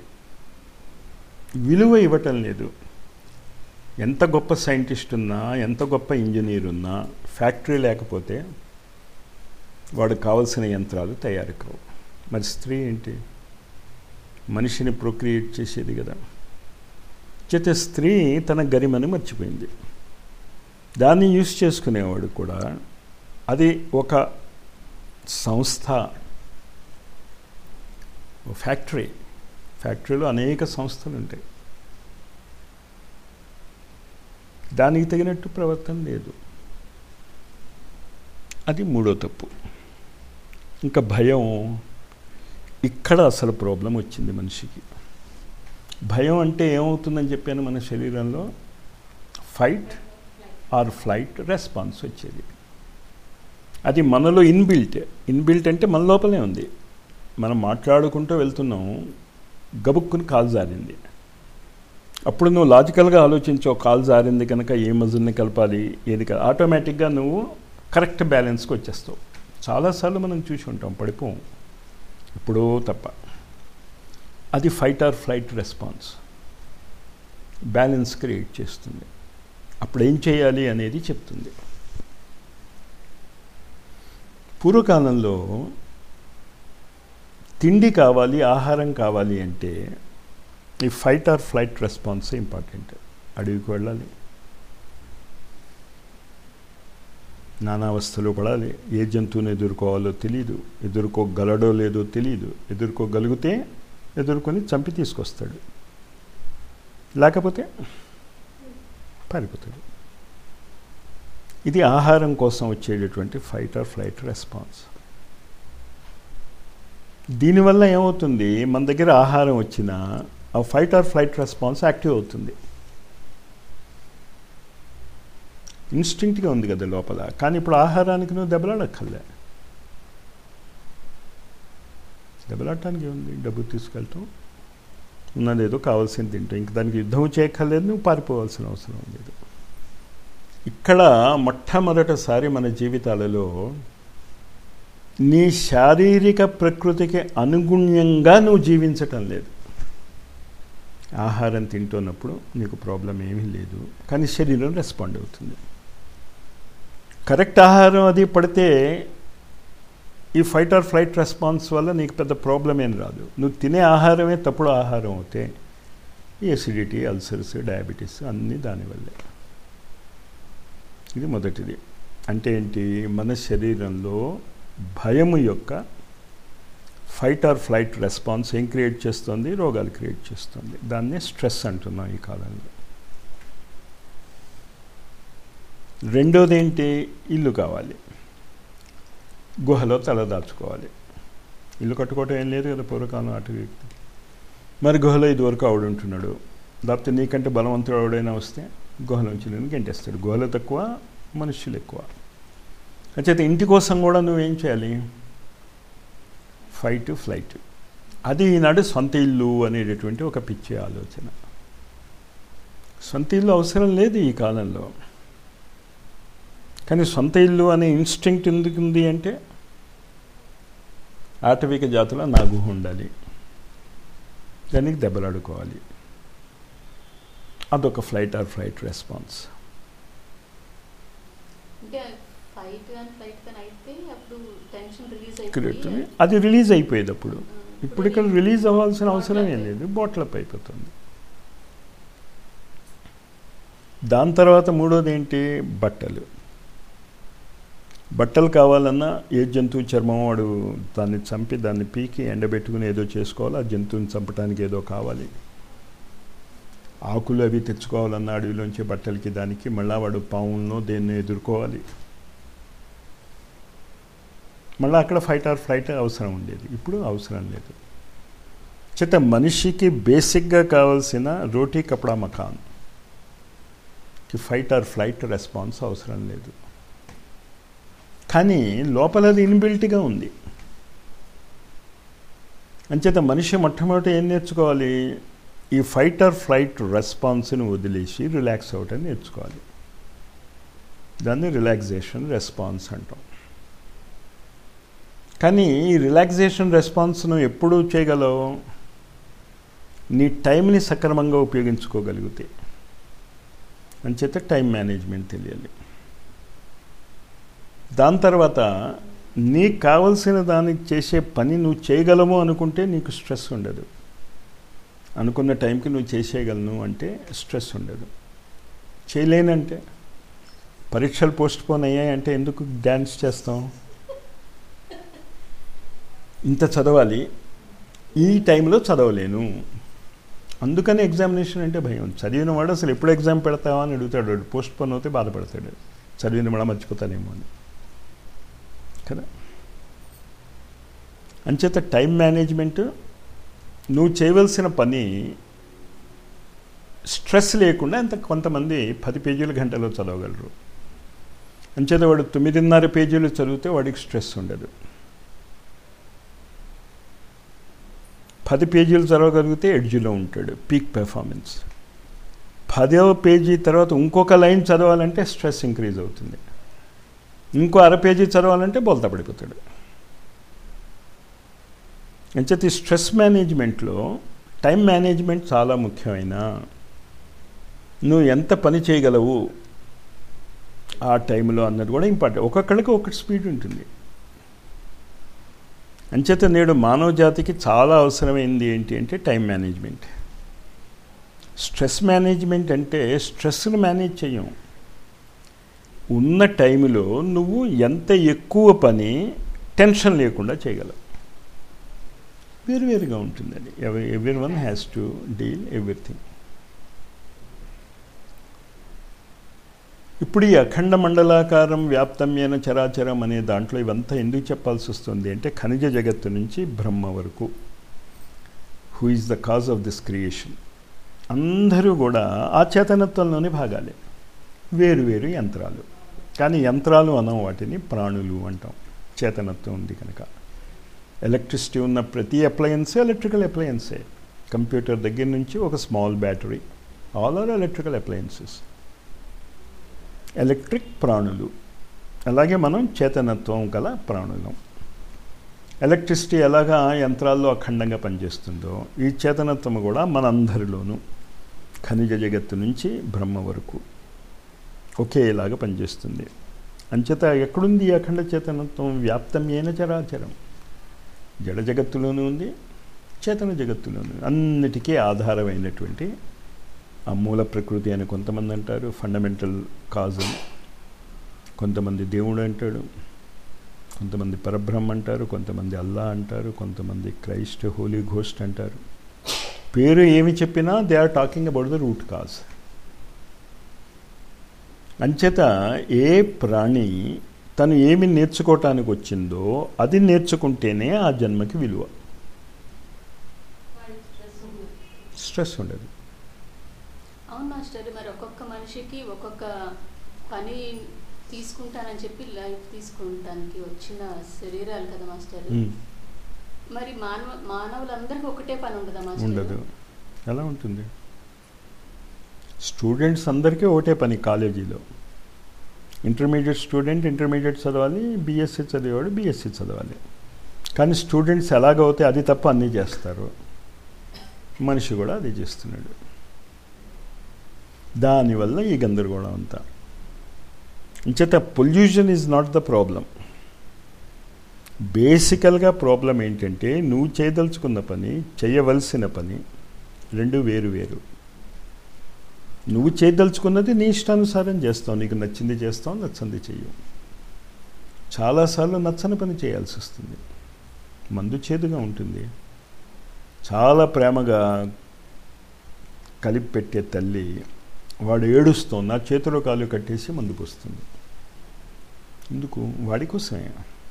విలువ ఇవ్వటం లేదు ఎంత గొప్ప సైంటిస్ట్ ఉన్నా ఎంత గొప్ప ఇంజనీర్ ఉన్నా ఫ్యాక్టరీ లేకపోతే వాడికి కావలసిన యంత్రాలు తయారు కావు మరి స్త్రీ ఏంటి మనిషిని ప్రొక్రియేట్ చేసేది కదా చేత స్త్రీ తన గరిమని మర్చిపోయింది దాన్ని యూస్ చేసుకునేవాడు కూడా అది ఒక సంస్థ ఓ ఫ్యాక్టరీ ఫ్యాక్టరీలో అనేక సంస్థలు ఉంటాయి దానికి తగినట్టు ప్రవర్తన లేదు అది మూడో తప్పు ఇంకా భయం ఇక్కడ అసలు ప్రాబ్లం వచ్చింది మనిషికి భయం అంటే ఏమవుతుందని చెప్పాను మన శరీరంలో ఫైట్ ఆర్ ఫ్లైట్ రెస్పాన్స్ వచ్చేది అది మనలో ఇన్బిల్ట్ ఇన్బిల్ట్ అంటే మన లోపలే ఉంది మనం మాట్లాడుకుంటూ వెళ్తున్నాం గబుక్కుని కాలు జారింది అప్పుడు నువ్వు లాజికల్గా ఆలోచించావు కాలు జారింది కనుక ఏ మజిల్ని కలపాలి ఏది కల ఆటోమేటిక్గా నువ్వు కరెక్ట్ బ్యాలెన్స్కి వచ్చేస్తావు చాలాసార్లు మనం చూసి ఉంటాం పడిపోం ఎప్పుడో తప్ప అది fight or flight response balance create చేస్తుంది అప్పుడు ఏం చేయాలి అనేది చెప్తుంది పూర్వకాలంలో తిండి కావాలి ఆహారం కావాలి అంటే ఈ fight or flight response important అడవికి వెళ్ళాలి నానావస్థలు పడాలి ఏ జంతువుని ఎదుర్కోవాలో తెలియదు ఎదుర్కోగలడో లేదో తెలియదు ఎదుర్కోగలిగితే ఎదుర్కొని చంపి తీసుకొస్తాడు లేకపోతే పారిపోతాడు ఇది ఆహారం కోసం వచ్చేటటువంటి ఫైట్ ఆర్ ఫ్లైట్ రెస్పాన్స్ దీనివల్ల ఏమవుతుంది మన దగ్గర ఆహారం వచ్చినా ఆ fight or flight response active అవుతుంది ఇన్స్టింక్ట్గా ఉంది కదా లోపల కానీ ఇప్పుడు ఆహారానికి నువ్వు దెబ్బలాడక్కర్లే దెబ్బలాడటానికి ఉంది డబ్బు తీసుకెళ్తాం ఉన్నదేదో కావాల్సింది తింటాం ఇంక దానికి యుద్ధం చేయక్కర్లేదు నువ్వు పారిపోవాల్సిన అవసరం లేదు ఇక్కడ మొట్టమొదటిసారి మన జీవితాలలో నీ శారీరక ప్రకృతికి అనుగుణ్యంగా నువ్వు జీవించటం లేదు ఆహారం తింటున్నప్పుడు నీకు ప్రాబ్లం ఏమీ లేదు కానీ శరీరం రెస్పాండ్ అవుతుంది కరెక్ట్ ఆహారం అది పడితే ఈ ఫైట్ ఆర్ ఫ్లైట్ రెస్పాన్స్ వల్ల నీకు పెద్ద ప్రాబ్లం ఏం రాదు నువ్వు తినే ఆహారమే తప్పుడు ఆహారం అవుతే ఈ ఎసిడిటీ అల్సర్స్ డయాబెటీస్ అన్నీ దానివల్లే ఇది మొదటిది అంటే ఏంటి మన శరీరంలో భయము యొక్క ఫైట్ ఆర్ ఫ్లైట్ రెస్పాన్స్ ఏం క్రియేట్ చేస్తుంది రోగాలు క్రియేట్ చేస్తుంది దాన్నే స్ట్రెస్ అంటున్నాం ఈ కాలంలో రెండోది ఏంటి ఇల్లు కావాలి గుహలో తలదాచుకోవాలి ఇల్లు కట్టుకోవటం ఏం లేదు కదా పూర్వకాలం అటు వ్యక్తి మరి గుహలో ఇదివరకు ఆవిడ ఉంటున్నాడు లేకపోతే నీకంటే బలవంతుడు ఆవిడైనా వస్తే గుహలోంచి నేను గెంటేస్తాడు గుహలో తక్కువ మనుషులు ఎక్కువ అంచేత ఇంటి కోసం కూడా నువ్వేం చేయాలి ఫైట్ ఫ్లైట్ అది ఈనాడు సొంత ఇల్లు అనేటటువంటి ఒక పిచ్చి ఆలోచన సొంత ఇల్లు అవసరం లేదు ఈ కాలంలో కానీ సొంత ఇల్లు అనే ఇన్స్టింక్ట్ ఎందుకు ఉంది అంటే ఆటవిక జాతుల నా గుహ ఉండాలి దానికి దెబ్బలాడుకోవాలి అదొక ఫ్లైట్ ఆర్ ఫ్లైట్ రెస్పాన్స్ అంటే ఫైట్ కానీ ఫ్లైట్ కానీ అయితే అప్పుడు టెన్షన్ రిలీజ్ క్రియేట్ అయిపోయి అది రిలీజ్ అయిపోయేది అప్పుడు ఆ, ఇప్పుడు ఇక్కడ రిలీజ్ అవ్వాల్సిన అవసరం ఏం లేదు బాటిలప్ అయిపోతుంది దాని తర్వాత మూడోది ఏంటి బట్టలు బట్టలు కావాలన్నా ఏ జంతువు చర్మం వాడు దాన్ని చంపి దాన్ని పీకి ఎండబెట్టుకుని ఏదో చేసుకోవాలి ఆ జంతువుని చంపడానికి ఏదో కావాలి ఆకులు అవి తెచ్చుకోవాలన్న అడవిలోంచి బట్టలకి దానికి మళ్ళా వాడు పావులను దేన్ని ఎదుర్కోవాలి మళ్ళీ అక్కడ ఫైట్ ఆర్ ఫ్లైట్ అవసరం ఉండేది ఇప్పుడు అవసరం లేదు చేత మనిషికి బేసిక్గా కావాల్సిన రోటీ కపడా మకాన్ కి ఫైట్ ఆర్ ఫ్లైట్ రెస్పాన్స్ అవసరం లేదు కానీ లోపల అది ఇన్బిల్ట్గా ఉంది అంచేత మనిషి మొట్టమొదటి ఏం నేర్చుకోవాలి ఈ ఫైట్ ఆర్ ఫ్లైట్ రెస్పాన్స్ని వదిలేసి రిలాక్స్ అవ్వటం నేర్చుకోవాలి దాన్ని రిలాక్సేషన్ రెస్పాన్స్ అంటాం కానీ ఈ రిలాక్సేషన్ రెస్పాన్స్ను ఎప్పుడు చేయగలవు నీ టైంని సక్రమంగా ఉపయోగించుకోగలిగితే అంచేత టైం మేనేజ్మెంట్ తెలియాలి దాని తర్వాత నీకు కావలసిన దానికి చేసే పని నువ్వు చేయగలము అనుకుంటే నీకు స్ట్రెస్ ఉండదు అనుకున్న టైంకి నువ్వు చేసేయగలను అంటే స్ట్రెస్ ఉండదు చేయలేనంటే పరీక్షలు పోస్ట్ పోన్ అయ్యాయి అంటే ఎందుకు డ్యాన్స్ చేస్తాం ఇంత చదవాలి ఈ టైంలో చదవలేను అందుకని ఎగ్జామినేషన్ అంటే భయం చదివిన వాడు అసలు ఎప్పుడు ఎగ్జామ్ పెడతావా అని అడుగుతాడు వాడు పోస్ట్ పోన్ అవుతే బాధపడతాడు చదివిన మళ్ళీ మర్చిపోతానేమో అని కదా అంచేత టైం మేనేజ్మెంట్ నువ్వు చేయవలసిన పని స్ట్రెస్ లేకుండా అంత కొంతమంది పది పేజీల గంటలో చదవగలరు అంచేత వాడు తొమ్మిదిన్నర పేజీలు చదివితే వాడికి స్ట్రెస్ ఉండదు పది పేజీలు చదవగలిగితే ఎడ్జ్లో ఉంటాడు పీక్ పెర్ఫార్మెన్స్ పదవ పేజీ తర్వాత ఇంకొక లైన్ చదవాలంటే స్ట్రెస్ ఇంక్రీజ్ అవుతుంది ఇంకో అర పేజీ చదవాలంటే బోల్తా పడిపోతాడు అంచేత ఈ స్ట్రెస్ మేనేజ్మెంట్లో టైం మేనేజ్మెంట్ చాలా ముఖ్యమైన నువ్వు ఎంత పని చేయగలవు ఆ టైంలో అన్నది కూడా ఇంపార్టెంట్ ఒక్కొక్కడికి ఒక్కటి స్పీడ్ ఉంటుంది అంచేత నేడు మానవ జాతికి చాలా అవసరమైంది ఏంటి అంటే టైం మేనేజ్మెంట్ స్ట్రెస్ మేనేజ్మెంట్ అంటే స్ట్రెస్ని మేనేజ్ చేయం ఉన్న టైంలో నువ్వు ఎంత ఎక్కువ పని టెన్షన్ లేకుండా చేయగలవు వేరువేరుగా ఉంటుంది అది every one has to deal everything ఇప్పుడు ఈ అఖండ మండలాకారం వ్యాప్తమ్యన చరాచరం అనే దాంట్లో ఇవంతా ఎందుకు చెప్పాల్సి వస్తుంది అంటే ఖనిజ జగత్తు నుంచి బ్రహ్మ వరకు who is the cause of this creation అందరూ కూడా ఆ చేతనత్వంలోనే భాగాలే వేరు వేరు యంత్రాలు కానీ యంత్రాలు అనం వాటిని ప్రాణులు అంటాం చేతనత్వం ఉంది కనుక ఎలక్ట్రిసిటీ ఉన్న ప్రతి అప్లయన్సే ఎలక్ట్రికల్ అప్లయన్సే కంప్యూటర్ దగ్గర నుంచి ఒక small battery all or electrical appliances electric ప్రాణులు అలాగే మనం చేతనత్వం గల ప్రాణులం ఎలక్ట్రిసిటీ ఎలాగా యంత్రాల్లో అఖండంగా పనిచేస్తుందో ఈ చేతనత్వం కూడా మనందరిలోనూ ఖనిజ జగత్తు నుంచి బ్రహ్మ వరకు ఒకేలాగా పనిచేస్తుంది అంచేత ఎక్కడుంది ఈ అఖండ చేతనత్వం వ్యాప్తమైన చరాచరం జడ జగత్తులోనూ ఉంది చేతన జగత్తులోనూ అన్నిటికీ ఆధారమైనటువంటి ఆ మూల ప్రకృతి అని కొంతమంది అంటారు ఫండమెంటల్ కాజ్ అని కొంతమంది దేవుడు అంటాడు కొంతమంది పరబ్రహ్మ అంటారు కొంతమంది అల్లా అంటారు కొంతమంది క్రైస్ట్ హోలీ ఘోస్ట్ అంటారు పేరు ఏమి చెప్పినా they are talking about the root cause అంచేత ఏ ప్రాణి తను ఏమి నేర్చుకోవటానికి వచ్చిందో అది నేర్చుకుంటేనే ఆ జన్మకి విలువ స్ట్రెస్ ఉండదు అవును మాస్టర్ మరి ఒక్కొక్క మనిషికి ఒక్కొక్క పని తీసుకుంటానని చెప్పి లైఫ్ తీసుకుంటానికి వచ్చిన శరీరాలు కదా మాస్టర్ ఉమ్, మరి మానవ మానవులందరికీ ఒకటే పని ఉండదా మాస్టర్ ఉండదు ఎలా ఉంటుంది స్టూడెంట్స్ అందరికీ ఒకటే పని కాలేజీలో ఇంటర్మీడియట్ స్టూడెంట్ ఇంటర్మీడియట్ చదవాలి బీఎస్సీ చదివేవాడు బీఎస్సీ చదవాలి కానీ స్టూడెంట్స్ ఎలాగవుతే అది తప్ప అన్నీ చేస్తారు మనిషి కూడా అది చేస్తున్నాడు దానివల్ల ఈ గందరగోళం అంతా ఇంచేత pollution is not the problem బేసికల్గా ప్రాబ్లం ఏంటంటే నువ్వు చేయదలుచుకున్న పని చేయవలసిన పని రెండు వేరు వేరు నువ్వు చేయదలుచుకున్నది నీ ఇష్టానుసారం చేస్తావు నీకు నచ్చింది చేస్తావు నచ్చంది చెయ్యు చాలాసార్లు నచ్చని పని చేయాల్సి వస్తుంది మందు చేదుగా ఉంటుంది చాలా ప్రేమగా కలిపి పెట్టే తల్లి వాడు ఏడుస్తూ నా చేతిలో కాలు కట్టేసి మందు పోస్తుంది ఎందుకు వాడి కోసమే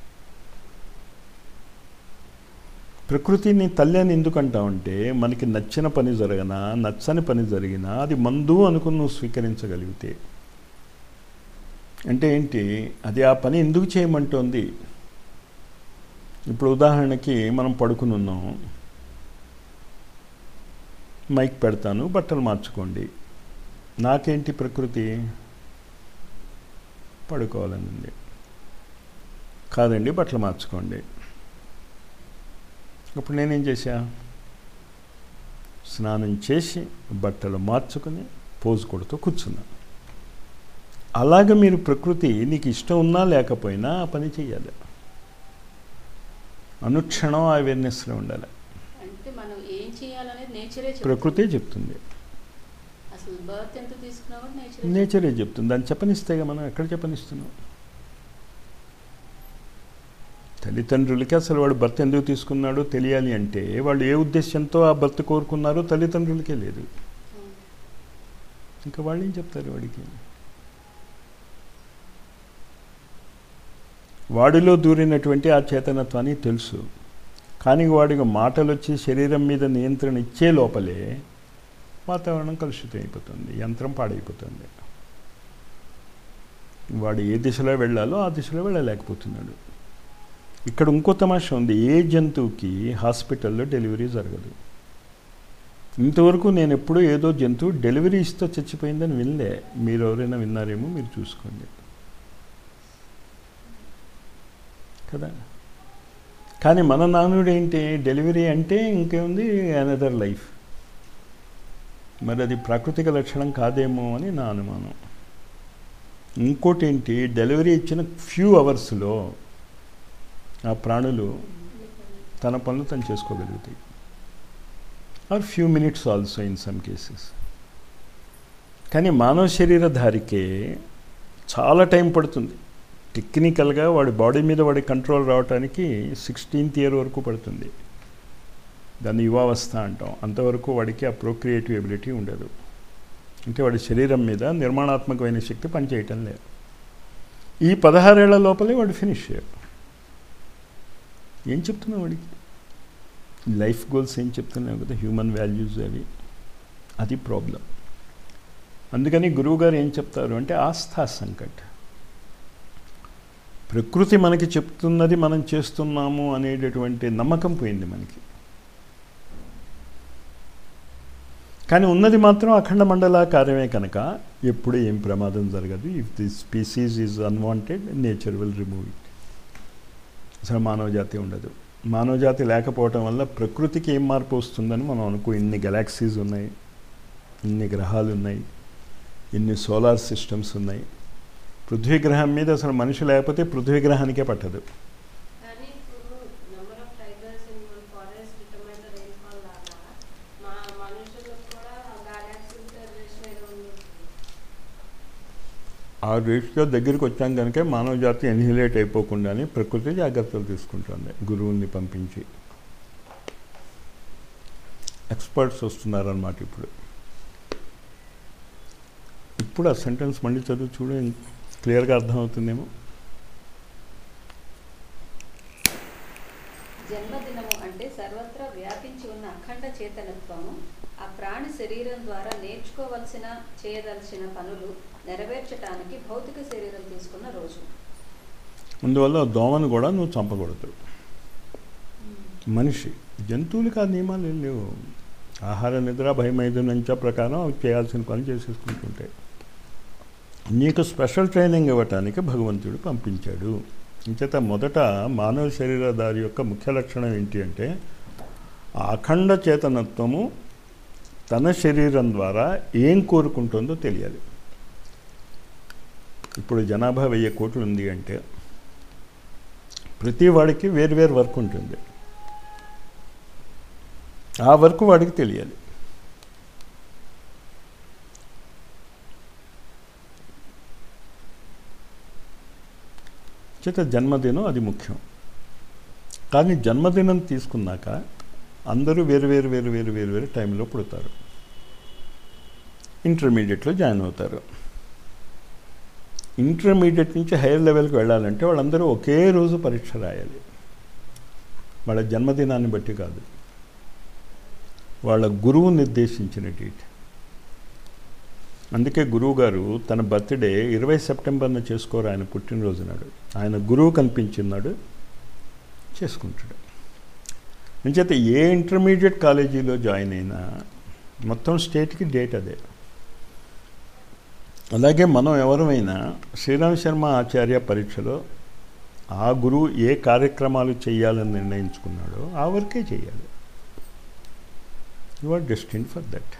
ప్రకృతిని తల్లి అని ఎందుకు అంటావంటే మనకి నచ్చిన పని జరగనా నచ్చని పని జరిగినా అది మందు అనుకుని నువ్వు స్వీకరించగలిగితే అంటే ఏంటి అది ఆ పని ఎందుకు చేయమంటోంది ఇప్పుడు ఉదాహరణకి మనం పడుకుని ఉన్నాం మైక్ పెడతాను బట్టలు మార్చుకోండి నాకేంటి ప్రకృతి పడుకోవాలని ఉంది కాదండి బట్టలు మార్చుకోండి అప్పుడు నేనేం చేశా స్నానం చేసి బట్టలు మార్చుకుని పోజు కొడుతూ కూర్చున్నా అలాగ మీరు ప్రకృతి నీకు ఇష్టం ఉన్నా లేకపోయినా ఆ పని చేయాలి అనుక్షణం అవేర్నెస్లో ఉండాలి అంటే మనం ఏం చేయాలనేది నేచరే చెప్తుంది. ప్రకృతే చెప్తుంది అసలు బర్త్ ఎంత తీసుకున్నా కూడా నేచర్ నేచరే చెప్తుంది దాన్ని చెప్పనిస్తేగా మనం ఎక్కడ చెప్పనిస్తున్నాం తల్లిదండ్రులకి అసలు వాడు భర్త ఎందుకు తీసుకున్నాడో తెలియాలి అంటే వాళ్ళు ఏ ఉద్దేశంతో ఆ భర్త కోరుకున్నారో తల్లిదండ్రులకే లేదు ఇంకా వాళ్ళు ఏం చెప్తారు వాడికి వాడిలో దూరినటువంటి ఆ చేతనత్వానికి తెలుసు కానీ వాడికి మాటలు వచ్చి శరీరం మీద నియంత్రణ ఇచ్చే లోపలే వాతావరణం కలుషితం అయిపోతుంది యంత్రం పాడైపోతుంది వాడు ఏ దిశలో వెళ్ళాలో ఆ దిశలో వెళ్ళలేకపోతున్నాడు ఇక్కడ ఇంకో తమాషా ఉంది ఏ జంతువుకి హాస్పిటల్లో డెలివరీ జరగదు ఇంతవరకు నేను ఎప్పుడూ ఏదో జంతువు డెలివరీ ఇస్తూ చచ్చిపోయిందని వినలే మీరు ఎవరైనా విన్నారేమో మీరు చూసుకోండి కదా కానీ మన నానుడు ఏంటి డెలివరీ అంటే ఇంకేముంది అనదర్ లైఫ్ మరి అది ప్రాకృతిక లక్షణం కాదేమో అని నా అనుమానం ఇంకోటి ఏంటి డెలివరీ ఇచ్చిన ఫ్యూ అవర్స్లో ఆ ప్రాణులు తన పనులు తను చేసుకోగలుగుతాయి or few minutes also in some cases కానీ మానవ శరీరధారికే చాలా టైం పడుతుంది టెక్నికల్గా వాడి బాడీ మీద వాడి కంట్రోల్ రావడానికి సిక్స్టీన్త్ ఇయర్ వరకు పడుతుంది దాన్ని యువావస్థ అంటాం అంతవరకు వాడికి ఆ ప్రోక్రియేటివ్ ఎబిలిటీ ఉండదు అంటే వాడి శరీరం మీద నిర్మాణాత్మకమైన శక్తి పనిచేయటం లేదు ఈ పదహారేళ్ల లోపలే వాడు ఫినిష్ ఏం చెప్తున్నావు వాడికి లైఫ్ గోల్స్ ఏం చెప్తున్నావు కదా హ్యూమన్ వాల్యూస్ అవి అది ప్రాబ్లం అందుకని గురువుగారు ఏం చెప్తారు అంటే ఆస్థా సంకట్ ప్రకృతి మనకి చెప్తున్నది మనం చేస్తున్నాము అనేటటువంటి నమ్మకం పోయింది మనకి కానీ ఉన్నది మాత్రం అఖండ మండలాకారమే కనుక ఎప్పుడు ఏం ప్రమాదం జరగదు if the species is unwanted nature will remove it అసలు మానవ జాతి ఉండదు మానవ జాతి లేకపోవటం వల్ల ప్రకృతికి ఏం మార్పు వస్తుందని మనం అనుకో ఇన్ని గెలాక్సీస్ ఉన్నాయి ఇన్ని గ్రహాలు ఉన్నాయి ఇన్ని సోలార్ సిస్టమ్స్ ఉన్నాయి పృథ్వీ గ్రహం మీద అసలు మనిషి లేకపోతే పృథ్వీ గ్రహానికే పట్టదు కానీ ఇప్పుడు number of tigers in one forest determine the rainfall లాగా మా మనుషులకు కూడా గాలాక్సీ రేషన్ ఏదో ఉంది ఆ రేట్గా దగ్గరికి వచ్చాం కనుక మానవ జాతి ఎన్హిలేట్ అయిపోకుండానే ప్రకృతి జాగ్రత్తలు తీసుకుంటుంది గురువుల్ని పంపించి ఎక్స్పర్ట్స్ వస్తున్నారన్నమాట ఇప్పుడు ఇప్పుడు ఆ సెంటెన్స్ మళ్ళీ చదువు చూడ క్లియర్గా అర్థమవుతుందేమో జన్మదినము అంటే సర్వత్రా వ్యాపించి ఉన్న అఖండ చేతనత్వము ఆ ప్రాణి శరీరం ద్వారా నేర్చుకోవలసిన చేయదలసిన పనులు నెరవేర్చడానికి భౌతిక శరీరం తీసుకున్న రోజు అందువల్ల ఆ దోమను కూడా నువ్వు చంపకూడదు మనిషి జంతువులకి ఆ నియమాలు ఏం లేవు ఆహార నిద్ర భయమైదునంచ ప్రకారం అవి చేయాల్సిన పని చేసేసుకుంటుంటాయి నీకు స్పెషల్ ట్రైనింగ్ ఇవ్వటానికి భగవంతుడు పంపించాడు ఇంచేత మొదట మానవ శరీరధారి యొక్క ముఖ్య లక్షణం ఏంటి అంటే ఆ అఖండ చేతనత్వము తన శరీరం ద్వారా ఏం కోరుకుంటుందో తెలియాలి ఇప్పుడు జనాభా వెయ్యి కోట్లు ఉంది అంటే ప్రతి వాడికి వేరు వర్క్ ఉంటుంది ఆ వర్క్ వాడికి తెలియాలి చేత జన్మదినం అది ముఖ్యం కానీ జన్మదినం తీసుకున్నాక అందరూ వేరు వేరు వేరు వేరు వేరు వేరు టైంలో పుడతారు ఇంటర్మీడియట్లో జాయిన్ అవుతారు ఇంటర్మీడియట్ నుంచి హైయర్ లెవెల్కి వెళ్ళాలంటే వాళ్ళందరూ ఒకే రోజు పరీక్ష రాయాలి వాళ్ళ జన్మదినాన్ని బట్టి కాదు వాళ్ళ గురువు నిర్దేశించిన డేట్ అందుకే గురువు గారు తన బర్త్డే ఇరవై సెప్టెంబర్న చేసుకోరు ఆయన పుట్టినరోజు నాడు ఆయన గురువు కనిపించినాడు చేసుకుంటాడు అంచేత ఏ ఇంటర్మీడియట్ కాలేజీలో జాయిన్ అయినా మొత్తం స్టేట్కి డేట్ అదే అలాగే మనం ఎవరమైనా శ్రీరామ్ శర్మ ఆచార్య పరీక్షలో ఆ గురువు ఏ కార్యక్రమాలు చేయాలని నిర్ణయించుకున్నాడో ఆ వర్కే చేయాలి you are destine for that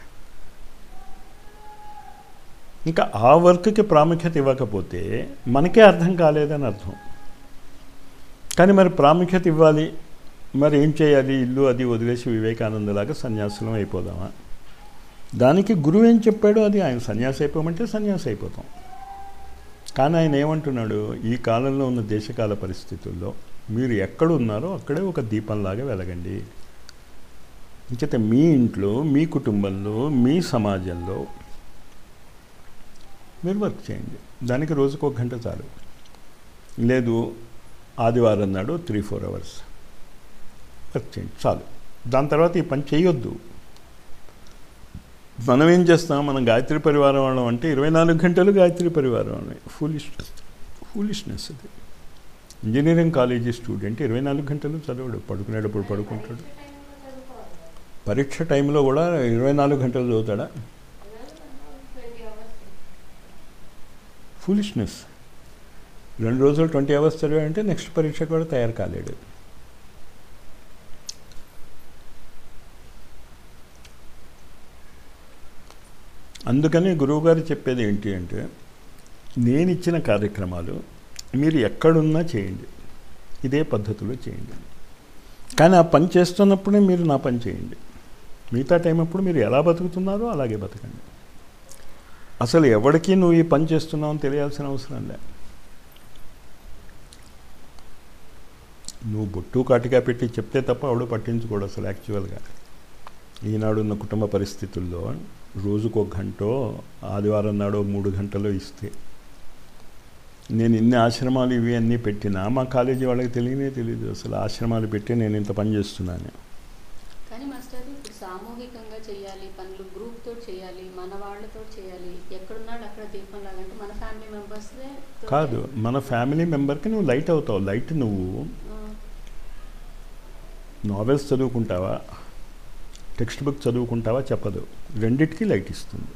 ఇంకా ఆ వర్క్కి ప్రాముఖ్యత ఇవ్వకపోతే మనకే అర్థం కాలేదని అర్థం కానీ మరి ప్రాముఖ్యత ఇవ్వాలి మరి ఏం చేయాలి ఇల్లు అది వదిలేసి వివేకానందలాగా సన్యాసులం అయిపోదామా దానికి గురువు ఏం చెప్పాడో అది ఆయన సన్యాసి అయిపోమంటే సన్యాసి అయిపోతాం కానీ ఆయన ఏమంటున్నాడు ఈ కాలంలో ఉన్న దేశకాల పరిస్థితుల్లో మీరు ఎక్కడ ఉన్నారో అక్కడే ఒక దీపంలాగా వెలగండి ఇంకైతే మీ ఇంట్లో మీ కుటుంబంలో మీ సమాజంలో మీరు వర్క్ చేయండి దానికి రోజుకు ఒక గంట చాలు లేదు ఆదివారం నాడు త్రీ ఫోర్ అవర్స్ వర్క్ చేయండి చాలు దాని తర్వాత ఈ పని చేయొద్దు మనం ఏం చేస్తాం మనం గాయత్రి పరివారం వాళ్ళం అంటే ఇరవై నాలుగు గంటలు గాయత్రి పరివారం వాళ్ళం ఫూలిష్ ఫూలిష్నెస్ అది ఇంజనీరింగ్ కాలేజీ స్టూడెంట్ ఇరవై నాలుగు గంటలు చదవడు పడుకునేటప్పుడు పడుకుంటాడు పరీక్ష టైంలో కూడా ఇరవై నాలుగు గంటలు చదువుతాడా ఫూలిష్నెస్ రెండు రోజులు ట్వంటీ అవర్స్ చదివాడంటే నెక్స్ట్ పరీక్ష కూడా తయారు కాలేడు అందుకని గురువుగారు చెప్పేది ఏంటి అంటే నేను ఇచ్చిన కార్యక్రమాలు మీరు ఎక్కడున్నా చేయండి ఇదే పద్ధతిలో చేయండి కానీ ఆ పని చేస్తున్నప్పుడే మీరు నా పని చేయండి మిగతా టైం అప్పుడు మీరు ఎలా బతుకుతున్నారో అలాగే బతకండి అసలు ఎవరికి నువ్వు ఈ పని చేస్తున్నావు అని తెలియాల్సిన అవసరం లే నువ్వు బొట్టు కాటిగా పెట్టి చెప్తే తప్ప ఆవిడ పట్టించుకోడు అసలు యాక్చువల్గా ఈనాడున్న కుటుంబ పరిస్థితుల్లో రోజుకు ఒక గంటో ఆదివారం నాడో మూడు గంటలో ఇస్తే నేను ఇన్ని ఆశ్రమాలు ఇవి అన్నీ పెట్టినా మా కాలేజీ వాళ్ళకి తెలియనే తెలియదు అసలు ఆశ్రమాలు పెట్టి నేను ఇంత పని చేస్తున్నాను కానీ మాస్టర్ ఇప్పుడు సామూహికంగా చేయాలి పనులు గ్రూప్ తోటి చేయాలి మన వాళ్ళతో చేయాలి ఎక్కడున్నాడు అక్కడ దీపం లాగంటే మన ఫ్యామిలీ మెంబర్స్ కాదు మన ఫ్యామిలీ మెంబర్కి నువ్వు లైట్ అవుతావు లైట్ నువ్వు నావెల్స్ చదువుకుంటావా టెక్స్ట్ బుక్ చదువుకుంటావా చెప్పదు రెండిటికి లైట్ ఇస్తుంది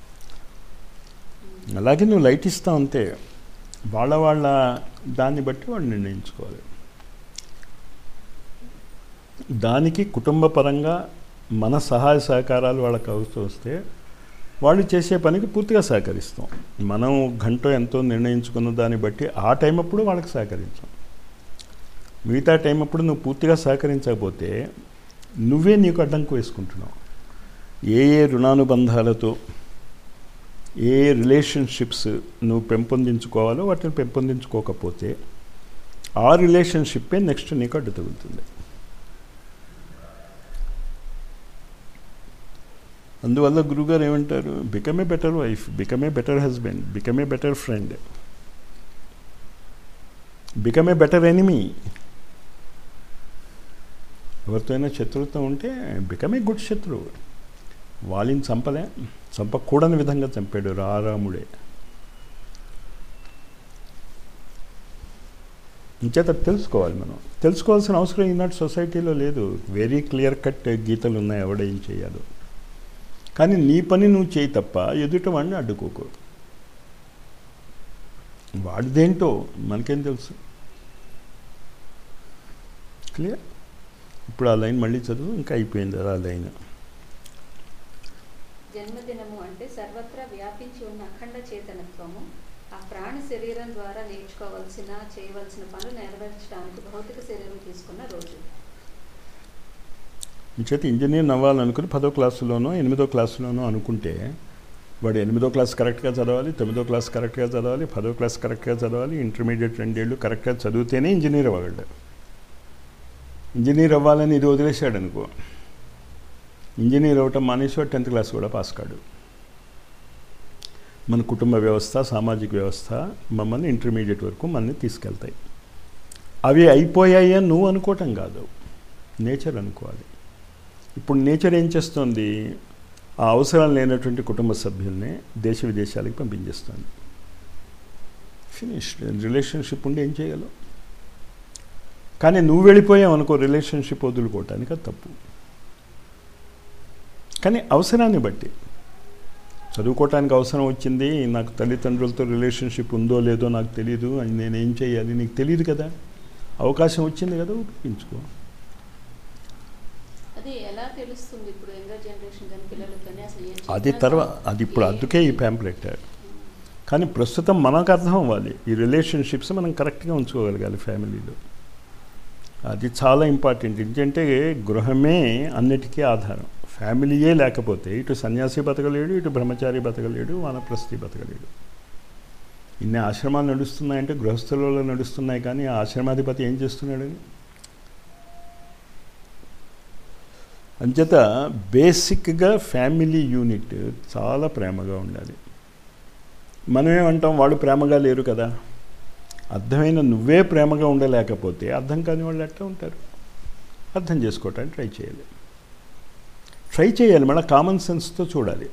అలాగే నువ్వు లైట్ ఇస్తావు అంతే వాళ్ళ వాళ్ళ దాన్ని బట్టి వాళ్ళు నిర్ణయించుకోవాలి దానికి కుటుంబ పరంగా మన సహాయ సహకారాలు వాళ్ళకి అవసరం వస్తే వాళ్ళు చేసే పనికి పూర్తిగా సహకరిస్తాం మనం గంట ఎంతో నిర్ణయించుకున్న దాన్ని బట్టి ఆ టైం అప్పుడు వాళ్ళకి సహకరించాం మిగతా టైం అప్పుడు నువ్వు పూర్తిగా సహకరించకపోతే నువ్వే నీకు అడ్డంకు వేసుకుంటున్నావు ఏ ఏ రుణానుబంధాలతో ఏ ఏ రిలేషన్షిప్స్ నువ్వు పెంపొందించుకోవాలో వాటిని పెంపొందించుకోకపోతే ఆ రిలేషన్షిప్పే నెక్స్ట్ నీకు అడ్డు తగులుతుంది అందువల్ల గురుగారు ఏమంటారు become a better wife become a better husband become a better friend become a better enemy ఎవరితోనైనా శత్రుత్వం ఉంటే బికమ్ ఏ గుడ్ శత్రువు వాళ్ళని చంపలే చంపకూడని విధంగా చంపాడు రారాముడే ఇంచేత తెలుసుకోవాలి మనం తెలుసుకోవాల్సిన అవసరం ఈనాటి సొసైటీలో లేదు వెరీ క్లియర్ కట్ గీతలు ఉన్నాయి ఎవడేం చేయాలో కానీ నీ పని నువ్వు చేయి తప్ప ఎదుట వాడిని అడ్డుకోకు వాడిదేంటో మనకేం తెలుసు క్లియర్ ఇప్పుడు ఆ లైన్ మళ్ళీ చదువు ఇంకా అయిపోయింది ఆ లైన్ జన్మదినము అంటే సర్వత్రా వ్యాపించి ఉన్న అఖండ చేతనత్వము ఆ ప్రాణి శరీరం ద్వారా నేర్చుకోవలసిన చేయవలసిన పనులు నెరవేర్చడానికి భౌతిక శరీరం తీసుకున్న రోజు చేత ఇంజనీర్ అవ్వాలనుకుని పదో క్లాసులోనో ఎనిమిదో క్లాసులోనో అనుకుంటే వాడు ఎనిమిదో క్లాస్ కరెక్ట్గా చదవాలి తొమ్మిదో క్లాస్ కరెక్ట్గా చదవాలి పదో క్లాస్ కరెక్ట్గా చదవాలి ఇంటర్మీడియట్ రెండేళ్ళు కరెక్ట్గా చదివితేనే ఇంజనీర్ అవ్వగలడు ఇంజనీర్ అవ్వాలని ఇది వదిలేశాడు అనుకో ఇంజనీర్ అవ్వటం మానేసి వాడు టెన్త్ క్లాస్ కూడా పాస్ కాడు మన కుటుంబ వ్యవస్థ సామాజిక వ్యవస్థ మమ్మల్ని ఇంటర్మీడియట్ వరకు మనల్ని తీసుకెళ్తాయి అవి అయిపోయాయి అని నువ్వు అనుకోవటం కాదు నేచర్ అనుకోవాలి ఇప్పుడు నేచర్ ఏం చేస్తుంది ఆ అవసరం లేనటువంటి కుటుంబ సభ్యుల్ని దేశ విదేశాలకు పంపించేస్తుంది ఫినిష్డ్ రిలేషన్షిప్ ఉండి ఏం చేయగలవు కానీ నువ్వు వెళ్ళిపోయావు అనుకో రిలేషన్షిప్ వదులుకోవటానికి అది తప్పు కానీ అవసరాన్ని బట్టి చదువుకోవటానికి అవసరం వచ్చింది నాకు తల్లిదండ్రులతో రిలేషన్షిప్ ఉందో లేదో నాకు తెలియదు అని నేను ఏం చేయాలి నీకు తెలియదు కదా అవకాశం వచ్చింది కదా ఉపయోగించుకో అది ఎలా తెలుస్తుంది ఇప్పుడు యంగర్ జనరేషన్ కానీ పిల్లలకు కానీ అసలు ఏం అది చెప్పినా తర్వాత సరే అది ఇప్పుడు ఏ- అందుకే ఈ ప్యాంప్లెట్ కానీ ప్రస్తుతం మనకు అర్థం అవ్వాలి ఈ రిలేషన్షిప్స్ మనం కరెక్ట్గా ఉంచుకోగలగాలి ఫ్యామిలీలో అది చాలా ఇంపార్టెంట్ ఎందుకంటే గృహమే అన్నిటికీ ఆధారం ఫ్యామిలీయే లేకపోతే ఇటు సన్యాసి బతకలేడు ఇటు బ్రహ్మచారి బతకలేడు వానప్రస్థి బతకలేడు ఇన్ని ఆశ్రమాలు నడుస్తున్నాయంటే గృహస్థులలో నడుస్తున్నాయి కానీ ఆ ఆశ్రమాధిపతి ఏం చేస్తున్నాడు అంచేత బేసిక్గా ఫ్యామిలీ యూనిట్ చాలా ప్రేమగా ఉండాలి మనమేమంటాం వాళ్ళు ప్రేమగా లేరు కదా అర్థమైన నువ్వే ప్రేమగా ఉండలేకపోతే అర్థం కాని వాళ్ళు ఎట్లా ఉంటారు అర్థం చేసుకోవటానికి ట్రై చేయాలి ట్రై చేయాలి మళ్ళీ కామన్ సెన్స్తో చూడాలి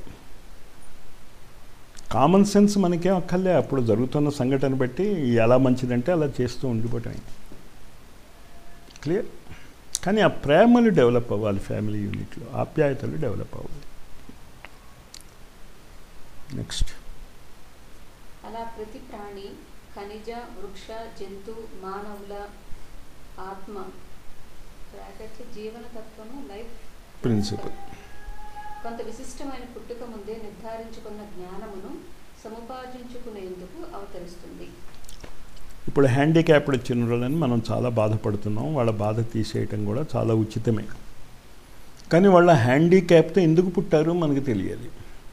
కామన్ సెన్స్ మనకేం అక్కర్లే అప్పుడు జరుగుతున్న సంఘటన బట్టి ఎలా మంచిదంటే అలా చేస్తూ ఉండిపోవటమే క్లియర్ కానీ ఆ ప్రేమలు డెవలప్ అవ్వాలి ఫ్యామిలీ యూనిట్లో ఆప్యాయతలు డెవలప్ అవ్వాలి నెక్స్ట్ అలా ప్రతి ప్రాణి ఖనిజ వృక్ష జంతు మానవుల ఆత్మ బ్రాకెట్లు జీవన తత్వము లైఫ్ ప్రిన్సిపల్ కొంత విశిష్టమైన పుట్టుక ముందే నిర్ధారించుకున్న జ్ఞానమును సముపార్జించుకునేందుకు అవతరిస్తుంది ఇప్పుడు హ్యాండిక్యాప్డ్ వచ్చిన వాళ్ళని మనం చాలా బాధపడుతున్నాం వాళ్ళ బాధ తీసేయటం కూడా చాలా ఉచితమే కానీ వాళ్ళ హ్యాండిక్యాప్తో ఎందుకు పుట్టారు మనకు తెలియాలి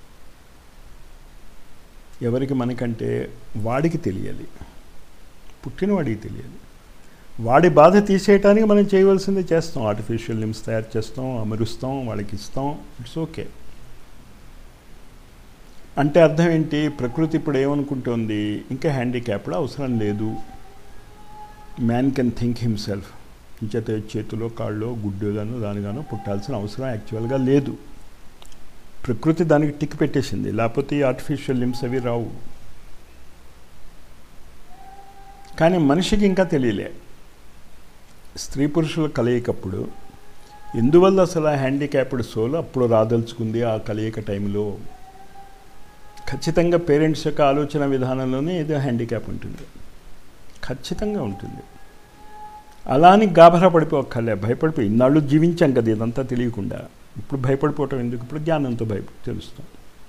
ఎవరికి మనకంటే వాడికి తెలియాలి పుట్టినవాడికి తెలియాలి వాడి బాధ తీసేయటానికి మనం చేయవలసింది చేస్తాం ఆర్టిఫిషియల్ లిమ్స్ తయారు చేస్తాం అమరుస్తాం వాళ్ళకి ఇస్తాం ఇట్స్ ఓకే అంటే అర్థం ఏంటి ప్రకృతి ఇప్పుడు ఏమనుకుంటోంది ఇంకా హ్యాండిక్యాప్డ్ అవసరం లేదు మ్యాన్ కెన్ థింక్ హిమ్సెల్ఫ్ ఇంచేత చేతిలో కాళ్ళు గుడ్డుగాను దానిగాను పుట్టాల్సిన అవసరం యాక్చువల్గా లేదు ప్రకృతి దానికి టిక్ పెట్టేసింది లేకపోతే ఈ ఆర్టిఫిషియల్ లిమ్స్ అవి రావు కానీ మనిషికి ఇంకా తెలియలే స్త్రీ పురుషుల కలయికప్పుడు ఎందువల్ల అసలు ఆ హ్యాండిక్యాప్డ్ సోల్ అప్పుడు రాదలుచుకుంది ఆ కలయిక టైంలో ఖచ్చితంగా పేరెంట్స్ యొక్క ఆలోచన విధానంలోనే ఏదో హ్యాండిక్యాప్ ఉంటుంది ఖచ్చితంగా ఉంటుంది అలా అని గాభరా పడిపోక్కర్లే భయపడిపోయి ఇన్నాళ్ళు జీవించాం కదా ఇదంతా తెలియకుండా ఇప్పుడు భయపడిపోవటం ఎందుకు ఇప్పుడు జ్ఞానంతో భయ తెలుస్తాం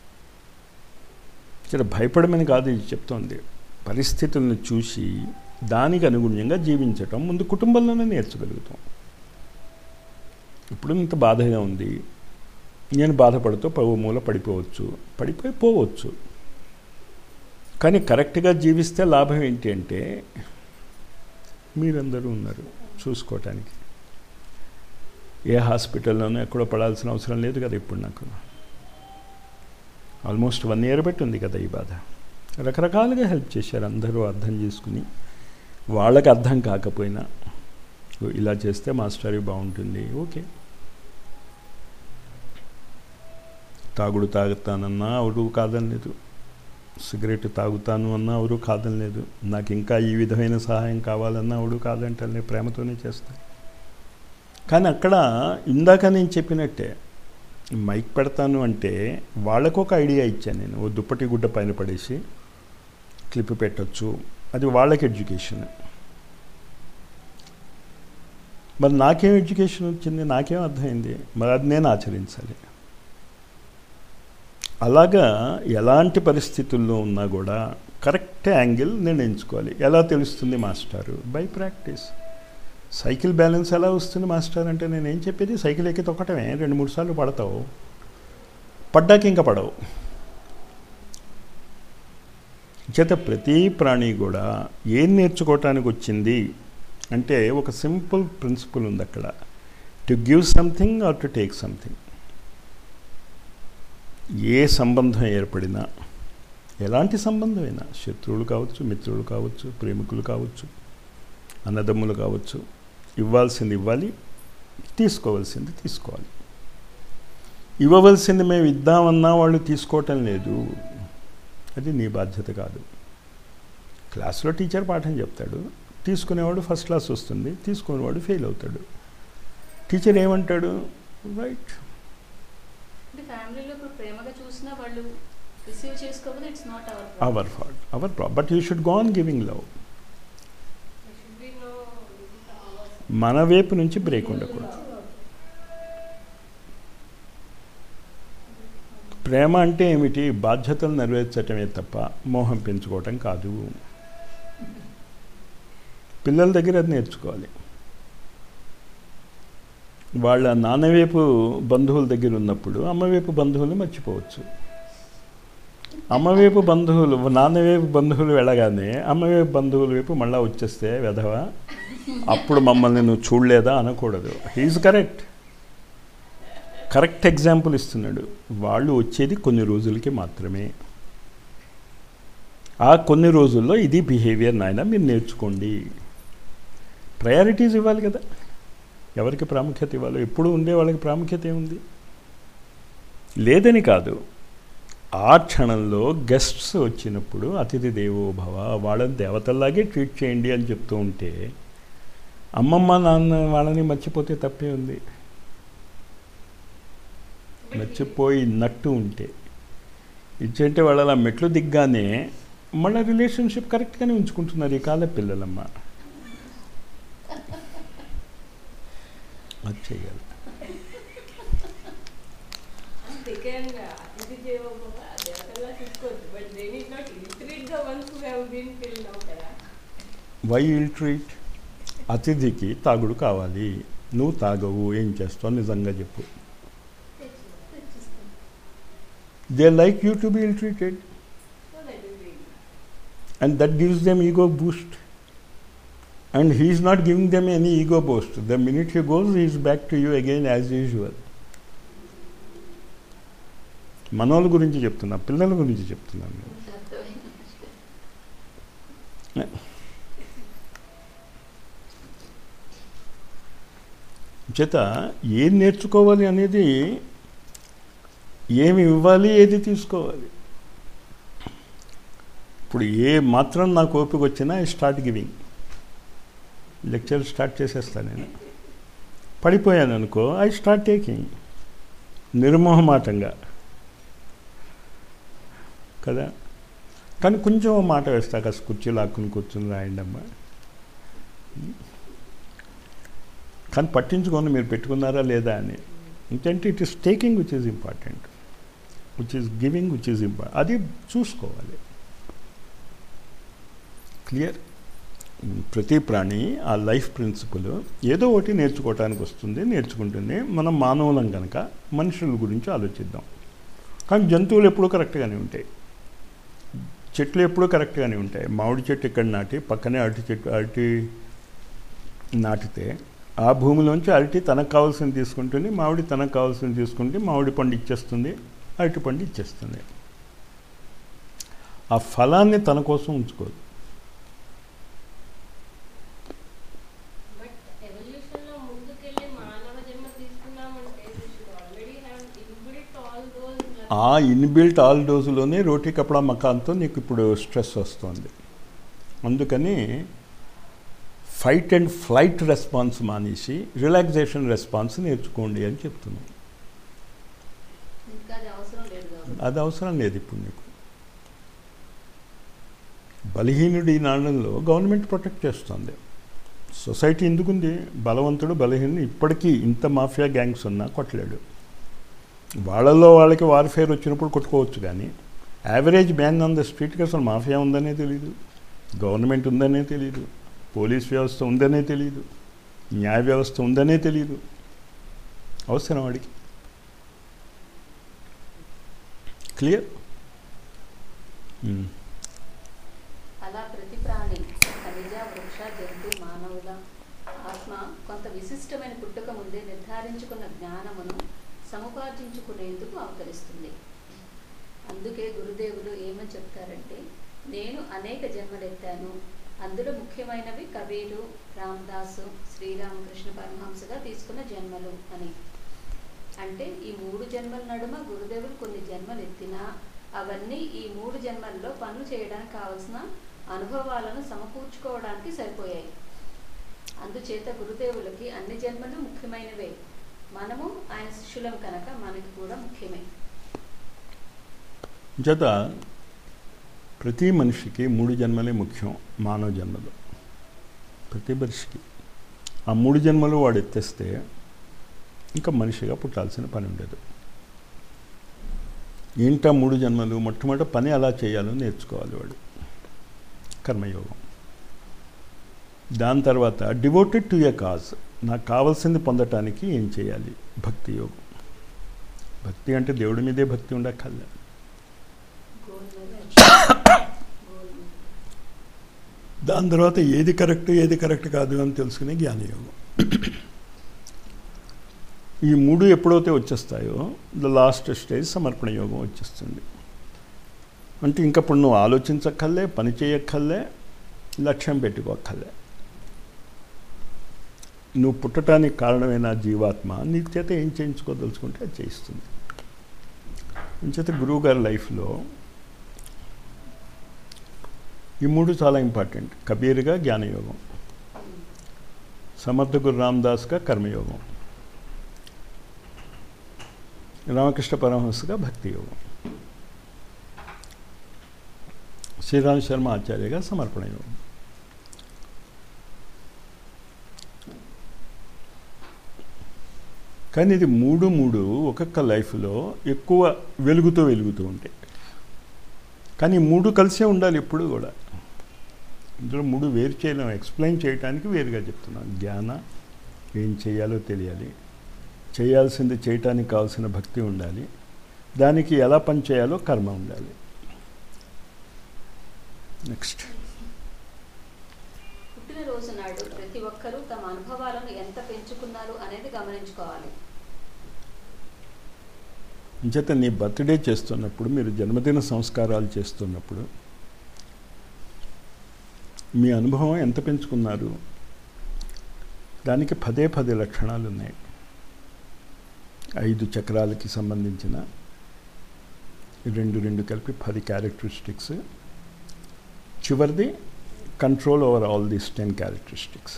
ఇక్కడ భయపడమని కాదు ఇది చెప్తోంది పరిస్థితులను చూసి దానికి అనుగుణ్యంగా జీవించటం ముందు కుటుంబంలోనే నేర్చగలుగుతాం ఇప్పుడు ఇంత బాధగా ఉంది నేను బాధపడుతూ పవు మూల పడిపోవచ్చు పడిపోయి పోవచ్చు కానీ కరెక్ట్గా జీవిస్తే లాభం ఏంటి అంటే మీరందరూ ఉన్నారు చూసుకోవటానికి ఏ హాస్పిటల్లోనూ ఎక్కడో పడాల్సిన అవసరం లేదు కదా ఇప్పుడు నాకు ఆల్మోస్ట్ వన్ ఇయర్ బట్టి ఉంది కదా ఈ బాధ రకరకాలుగా హెల్ప్ చేశారు అందరూ అర్థం చేసుకుని వాళ్ళకి అర్థం కాకపోయినా ఇలా చేస్తే మాస్టర్ బాగుంటుంది ఓకే తాగుడు తాగుతానన్నా ఎవరు కాదనలేదు సిగరెట్ తాగుతాను అన్నా ఎవరు కాదనలేదు నాకు ఇంకా ఈ విధమైన సహాయం కావాలన్నా ఎవడు కాదంటే ప్రేమతోనే చేస్తాను కానీ అక్కడ ఇందాక నేను చెప్పినట్టే మైక్ పెడతాను అంటే వాళ్ళకు ఒక ఐడియా ఇచ్చాను నేను ఓ దుప్పటి గుడ్డ పైన పడేసి క్లిప్ పెట్టచ్చు అది వాళ్ళకి ఎడ్యుకేషన్ మరి నాకేం ఎడ్యుకేషన్ వచ్చింది నాకేం అర్థమైంది మరి అది నేను ఆచరించాలి అలాగా ఎలాంటి పరిస్థితుల్లో ఉన్నా కూడా కరెక్ట్ యాంగిల్ నిర్ణయించుకోవాలి ఎలా తెలుస్తుంది మాస్టారు బై ప్రాక్టీస్ సైకిల్ బ్యాలెన్స్ ఎలా వస్తుంది మాస్టర్ అంటే నేను ఏం చెప్పేది సైకిల్ ఎక్కి తొక్కటమే రెండు మూడు సార్లు పడతావు పడ్డాక ఇంకా పడవు చేత ప్రతి ప్రాణి కూడా ఏం నేర్చుకోవటానికి వచ్చింది అంటే ఒక సింపుల్ ప్రిన్సిపల్ ఉంది అక్కడ to give something or to take something ఏ సంబంధం ఏర్పడినా ఎలాంటి సంబంధమైనా శత్రువులు కావచ్చు మిత్రులు కావచ్చు ప్రేమికులు కావచ్చు అన్నదమ్ములు కావచ్చు ఇవ్వాల్సింది ఇవ్వాలి తీసుకోవాల్సింది తీసుకోవాలి ఇవ్వవలసింది మేము ఇద్దామన్నా వాళ్ళు తీసుకోవటం లేదు అది నీ బాధ్యత కాదు క్లాస్లో టీచర్ పాఠం చెప్తాడు తీసుకునేవాడు ఫస్ట్ క్లాస్ వస్తుంది తీసుకునేవాడు ఫెయిల్ అవుతాడు టీచర్ ఏమంటాడు రైట్ అంటే ఫ్యామిలీలో ఇప్పుడు ప్రేమగా చూసినా వాళ్ళు రిసీవ్ చేసుకోకపోతే it's not our our fault our problem but you should go on giving love మన వైపు నుంచి బ్రేక్ ఉండకూడదు ప్రేమ అంటే ఏమిటి బాధ్యతలు నెరవేర్చటమే తప్ప మోహం పెంచుకోవటం కాదు పిల్లల దగ్గర అది నేర్చుకోవాలి వాళ్ళ నాన్నవైపు బంధువుల దగ్గర ఉన్నప్పుడు అమ్మవైపు బంధువులు మర్చిపోవచ్చు అమ్మవైపు బంధువులు నాన్నవైపు బంధువులు వెళ్ళగానే అమ్మవైపు బంధువుల వైపు మళ్ళీ వచ్చేస్తే వెధవ అప్పుడు మమ్మల్ని నువ్వు చూడలేదా అనకూడదు హీఈస్ కరెక్ట్ కరెక్ట్ ఎగ్జాంపుల్ ఇస్తున్నాడు వాళ్ళు వచ్చేది కొన్ని రోజులకి మాత్రమే ఆ కొన్ని రోజుల్లో ఇది బిహేవియర్ నాయన మీరు నేర్చుకోండి ప్రయారిటీస్ ఇవ్వాలి కదా ఎవరికి ప్రాముఖ్యత ఇవ్వాలి ఎప్పుడు ఉండే వాళ్ళకి ప్రాముఖ్యత ఏముంది లేదని కాదు ఆ క్షణంలో గెస్ట్స్ వచ్చినప్పుడు అతిథి దేవో భవ వాళ్ళని దేవతల్లాగే ట్రీట్ చేయండి అని చెప్తూ ఉంటే అమ్మమ్మ నాన్న వాళ్ళని మర్చిపోతే తప్పే ఉంది మర్చిపోయినట్టు ఉంటే ఇచ్చేంటే వాళ్ళు అలా మెట్లు దిగ్గానే మళ్ళీ రిలేషన్షిప్ కరెక్ట్గానే ఉంచుకుంటున్నారు ఈ కాల పిల్లలమ్మ అది చేయాలి Second, అతిథి దేవోభవ దేవతల్లా చూసుకోవచ్చు but they need not illtreat the ones who have been till now కదా వై విల్ ట్రీట్ అతిథికి తాగుడు కావాలి నువ్వు తాగవు ఏం చేస్తావు నిజంగా చెప్పు they like you to be ill treated so that is read and that gives them ego boost and he is not giving them any ego boost the minute he goes he is back to you again as usual మనోళ్ళ గురించి చెప్తున్నా పిల్లల గురించి చెప్తున్నాను నేను. చేత ఏం నేర్చుకోవాలి అనేది ఏమి ఇవ్వాలి ఏది తీసుకోవాలి ఇప్పుడు ఏ మాత్రం నాకు ఓపిక వచ్చినా I start giving lecture start చేసేస్తాను నేను పడిపోయాను అనుకో ఐ స్టార్ట్ టేకింగ్ నిర్మోహమాటంగా కదా కానీ కొంచెం ఓ మాట వేస్తా కాస్త కుర్చీ లాక్కుని కూర్చుని రాయండి అమ్మా కానీ పట్టించుకొని మీరు పెట్టుకున్నారా లేదా అని ఎందుకంటే it is taking which is important which is giving which is important అది చూసుకోవాలి క్లియర్ ప్రతి ప్రాణి ఆ లైఫ్ ప్రిన్సిపల్ ఏదో ఒకటి నేర్చుకోవటానికి వస్తుంది నేర్చుకుంటుంది మనం మానవులం కనుక మనుషుల గురించి ఆలోచిద్దాం కానీ జంతువులు ఎప్పుడూ కరెక్ట్గానే ఉంటాయి చెట్లు ఎప్పుడూ కరెక్ట్గానే ఉంటాయి మామిడి చెట్టు ఇక్కడ నాటి పక్కనే అరటి చెట్టు అరటి నాటితే ఆ భూమిలోంచి అరటి తనకు కావాల్సింది తీసుకుంటుంది మామిడి తనకు కావాల్సింది తీసుకుంటే మామిడి పండు ఇచ్చేస్తుంది అరటి పండు ఇచ్చేస్తుంది ఆ ఫలాన్ని తన కోసం ఉంచుకోదు బట్ ఎవల్యూషన్ లో ముందుకెళ్ళి మానవ జన్మ తీసుకున్నామంటే we should already have inbuilt all those ఆ ఇన్బిల్ట్ ఆల్ డోసులోనే రోటీ కపడా మకాన్తో నీకు ఇప్పుడు స్ట్రెస్ వస్తుంది అందుకని ఫైట్ అండ్ ఫ్లైట్ రెస్పాన్స్ మానేసి రిలాక్సేషన్ రెస్పాన్స్ నేర్చుకోండి అని చెప్తున్నాం ఇంకా అది అవసరం లేదు కాబట్టి అది అవసరం లేదు ఇప్పుడు నీకు బలహీనుడి నాళ్ళలో గవర్నమెంట్ ప్రొటెక్ట్ చేస్తుంది సొసైటీ ఎందుకుంది బలవంతుడు బలహీనుడు ఇప్పటికీ ఇంత మాఫియా గ్యాంగ్స్ ఉన్నా కొట్టలేడు వాళ్ళల్లో వాళ్ళకి వార్ఫేర్ వచ్చినప్పుడు కొట్టుకోవచ్చు కానీ యావరేజ్ మ్యాన్ ఆన్ ద స్ట్రీట్కి అసలు మాఫియా ఉందనే తెలియదు గవర్నమెంట్ ఉందనే తెలియదు పోలీస్ వ్యవస్థ ఉందనే తెలియదు న్యాయ వ్యవస్థ ఉందనే తెలియదు అవసరం వాడికి క్లియర్ అలా ప్రతి ప్రాణి ఖనిజ వృక్ష జంతు మానవుల ఆత్మ కొంత విశిష్టమైన పుట్టుక ముందే నిర్ధారించుకున్న జ్ఞానమును సముపార్జించుకునేందుకు అవతరిస్తుంది అందుకే గురుదేవులు ఏమని చెప్తారంటే నేను అనేక జన్మలెత్తాను అందులో ముఖ్యమైనవి కబీరు రామదాసు శ్రీరామకృష్ణ పరమహంసగా తీసుకున్న జన్మలు అని అంటే ఈ మూడు జన్మల నడుమ గురుదేవులు కొన్ని జన్మలు ఎత్తినా అవన్నీ ఈ మూడు జన్మల్లో పనులు చేయడానికి కావలసిన అనుభవాలను సమకూర్చుకోవడానికి సరిపోయాయి అందుచేత గురుదేవులకి అన్ని జన్మలు ముఖ్యమైనవే మనము ఆయన శిష్యులం కనుక మనకి కూడా ముఖ్యమే చేత ప్రతి మనిషికి మూడు జన్మలే ముఖ్యం మానవ జన్మలు ప్రతి మనిషికి ఆ మూడు జన్మలు వాడు ఎత్తేస్తే ఇంకా మనిషిగా పుట్టాల్సిన పని ఉండదు ఏంటా మూడు జన్మలు మొట్టమొదటి పని అలా చేయాలో నేర్చుకోవాలి వాడు కర్మయోగం దాని తర్వాత డివోటెడ్ టు ఎ కాజ్ నాకు కావాల్సింది పొందటానికి ఏం చేయాలి భక్తి యోగం భక్తి అంటే దేవుడి మీదే భక్తి ఉండక్కర్లే గోల్ మీద గోల్ మీద దాని తర్వాత ఏది కరెక్ట్ ఏది కరెక్ట్ కాదు అని తెలుసుకునే జ్ఞానయోగం ఈ మూడు ఎప్పుడైతే వచ్చేస్తాయో ద లాస్ట్ స్టేజ్ సమర్పణ యోగం వచ్చేస్తుంది అంటే ఇంకప్పుడు నువ్వు ఆలోచించక్కర్లే పని చేయక్కర్లే లక్ష్యం పెట్టుకోక్కర్లే నువ్వు పుట్టడానికి కారణమైన జీవాత్మ నీ చేత ఏం చేయించుకోదలుచుకుంటే అది చేయిస్తుంది అంచేత గురువు గారి లైఫ్లో ఈ మూడు చాలా ఇంపార్టెంట్ కబీర్గా జ్ఞానయోగం సమర్థ గురు రామదాస్గా కర్మయోగం రామకృష్ణ పరమహంసగా భక్తి యోగం శ్రీరామ్ శర్మ ఆచార్యగా సమర్పణ యోగం కానీ ఇది మూడు మూడు ఒక్కొక్క లైఫ్లో ఎక్కువ వెలుగుతూ వెలుగుతూ ఉంటాయి కానీ ఈ మూడు కలిసే ఉండాలి ఎప్పుడు కూడా ఇందులో మూడు వేరు చేయలేం ఎక్స్ప్లెయిన్ చేయడానికి వేరుగా చెప్తున్నాను జ్ఞాన ఏం చేయాలో తెలియాలి చేయాల్సింది చేయటానికి కావాల్సిన భక్తి ఉండాలి దానికి ఎలా పని చేయాలో కర్మ ఉండాలి నెక్స్ట్ పుట్టినరోజు నాడు ప్రతి ఒక్కరూ తమ అనుభవాలను ఎంత పెంచుకున్నారు అనేది గమనించుకోవాలి అంచేత నీ బర్త్డే చేస్తున్నప్పుడు మీరు జన్మదిన సంస్కారాలు చేస్తున్నప్పుడు మీ అనుభవం ఎంత పెంచుకున్నారు దానికి పదే పది లక్షణాలు ఉన్నాయి ఐదు చక్రాలకి సంబంధించిన రెండు రెండు కలిపి పది క్యారెక్టరిస్టిక్స్ చివరిది control over all these ten characteristics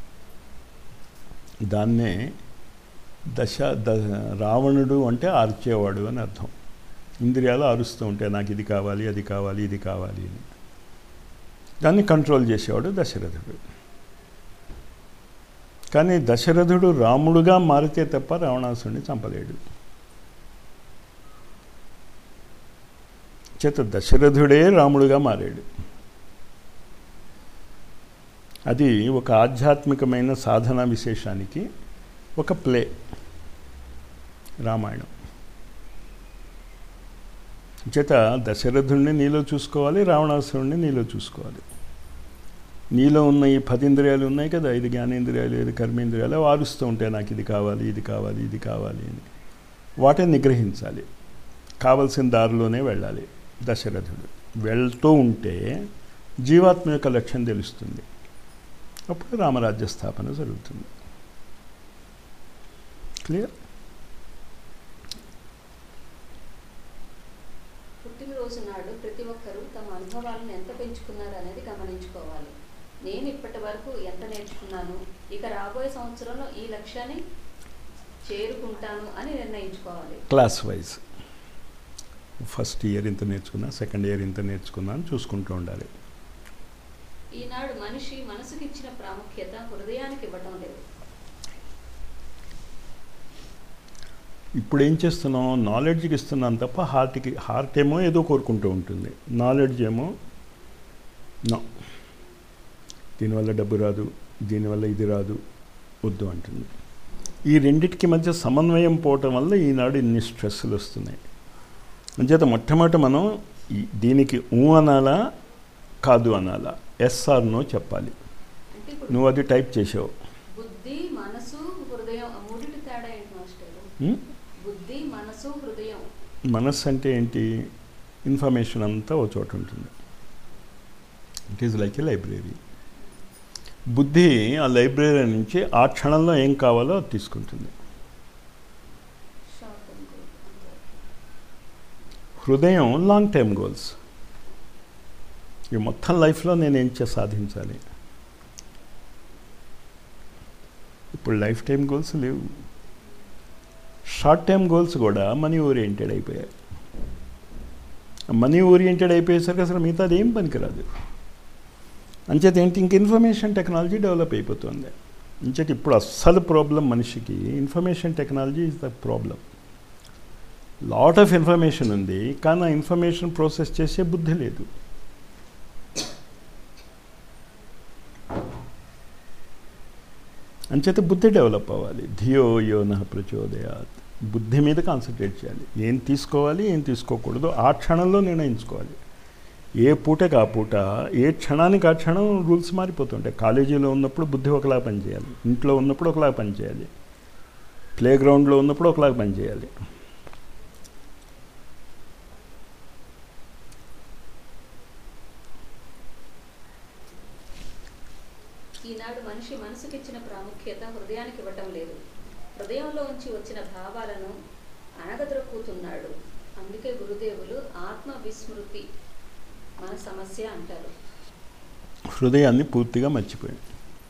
దాన్నే దశ ద రావణుడు అంటే ఆర్చేవాడు అని అర్థం ఇంద్రియాలు అరుస్తూ ఉంటాయి నాకు ఇది కావాలి అది కావాలి ఇది కావాలి అని దాన్ని కంట్రోల్ చేసేవాడు దశరథుడు కానీ దశరథుడు రాముడుగా మారితే తప్ప రావణాసుడిని చంపలేడు చేత దశరథుడే రాముడుగా మారాడు అది ఒక ఆధ్యాత్మికమైన సాధన విశేషానికి ఒక ప్లే రామాయణం చేత దశరథుడిని నీలో చూసుకోవాలి రావణాసురుడిని నీలో చూసుకోవాలి నీలో ఉన్న ఈ పది ఇంద్రియాలు ఉన్నాయి కదా ఇది జ్ఞానేంద్రియాలు ఇది కర్మేంద్రియాలు అవి ఆరుస్తూ ఉంటాయి నాకు ఇది కావాలి ఇది కావాలి ఇది కావాలి అని వాటిని నిగ్రహించాలి కావలసిన దారిలోనే వెళ్ళాలి దశరథుడు వెళ్తూ ఉంటే జీవాత్మ యొక్క లక్ష్యం తెలుస్తుంది అప్పుడు రామరాజ్య స్థాపన జరుగుతుంది క్లియర్ పుట్టినరోజు నాడు ప్రతి ఒక్కరూ తమ అనుభవాలను ఎంత పెంచుకున్నారు అనేది గమనించుకోవాలి నేను ఇప్పటి వరకు ఎంత నేర్చుకున్నాను ఇక రాబోయే సంవత్సరంలో ఈ లక్ష్యాన్ని చేరుకుంటాను అని నిర్ణయించుకోవాలి క్లాస్ వైజ్ ఫస్ట్ ఇయర్ ఇంత నేర్చుకున్నా సెకండ్ ఇయర్ ఇంత నేర్చుకున్నా అని చూసుకుంటూ ఉండాలి ఈనాడు మనిషి మనసుకి ఇచ్చిన ప్రాముఖ్యత హృదయానికి ఇవ్వటం లేదు ఇప్పుడు ఏం చేస్తున్నాం నాలెడ్జ్కి ఇస్తున్నాం తప్ప హార్ట్కి హార్ట్ ఏమో ఏదో కోరుకుంటూ ఉంటుంది నాలెడ్జ్ ఏమో నో దీనివల్ల డబ్బు రాదు దీనివల్ల ఇది రాదు వద్దు అంటుంది ఈ రెండిటికి మధ్య సమన్వయం పోవటం వల్ల ఈనాడు ఇన్ని స్ట్రెస్సులు వస్తున్నాయి అంచేత మొట్టమొదట మనం ఈ- దీనికి ఊ అనాలా కాదు అనాలా ఎస్ఆర్ నో చెప్పాలి అంటే ఇప్పుడు నువ్వు అది టైప్ చేసావు బుద్ధి మనసు హృదయం ఆ మూడింటి తేడా ఏంటి మాస్టర్ ఉం? బుద్ధి మనసు హృదయం మనస్సు అంటే ఏంటి ఇన్ఫర్మేషన్ అంతా ఒక చోట ఉంటుంది it is like a library బుద్ధి ఆ లైబ్రరీ నుంచి ఆ క్షణంలో ఏం కావాలో అది తీసుకుంటుంది షార్ట్ అండ్ గుడ్ హృదయం లాంగ్ టైమ్ గోల్స్ ఈ మొత్తం లైఫ్లో నేను ఏం చే సాధించాలి ఇప్పుడు లైఫ్ టైం గోల్స్ లేవు షార్ట్ టైం గోల్స్ కూడా మనీ ఓరియంటెడ్ అయిపోయాయి మనీ ఓరియంటెడ్ అయిపోయేసరికి అసలు మిగతాది ఏం పనికిరాదు అంచేత ఏంటి ఇంక ఇన్ఫర్మేషన్ టెక్నాలజీ డెవలప్ అయిపోతుంది అంచేత ఇప్పుడు అస్సలు ప్రాబ్లం మనిషికి information technology is the problem lot of information ఉంది కానీ ఆ ఇన్ఫర్మేషన్ ప్రాసెస్ చేసే బుద్ధి లేదు అంచేత బుద్ధి డెవలప్ అవ్వాలి ధియో యో నః ప్రచోదయాత్ బుద్ధి మీద కాన్సన్ట్రేట్ చేయాలి ఏం తీసుకోవాలి ఏం తీసుకోకూడదు ఆ క్షణంలో నిర్ణయించుకోవాలి ఏ పూటకి ఆ పూట ఏ క్షణానికి ఆ క్షణం రూల్స్ మారిపోతుంటాయి కాలేజీలో ఉన్నప్పుడు బుద్ధి ఒకలా పనిచేయాలి ఇంట్లో ఉన్నప్పుడు ఒకలా పనిచేయాలి ప్లే గ్రౌండ్లో ఉన్నప్పుడు ఒకలా పనిచేయాలి ఈనాడు మనిషి మనసుకిచ్చిన ప్రాముఖ్యత హృదయానికి ఇవ్వటం లేదు హృదయంలో ఉంచి వచ్చిన భావాలను అణగద్రొక్కుతున్నాడు అందుకే గురుదేవులు ఆత్మ విస్మృతి మన సమస్య అంటారు హృదయాన్ని పూర్తిగా మర్చిపోయాం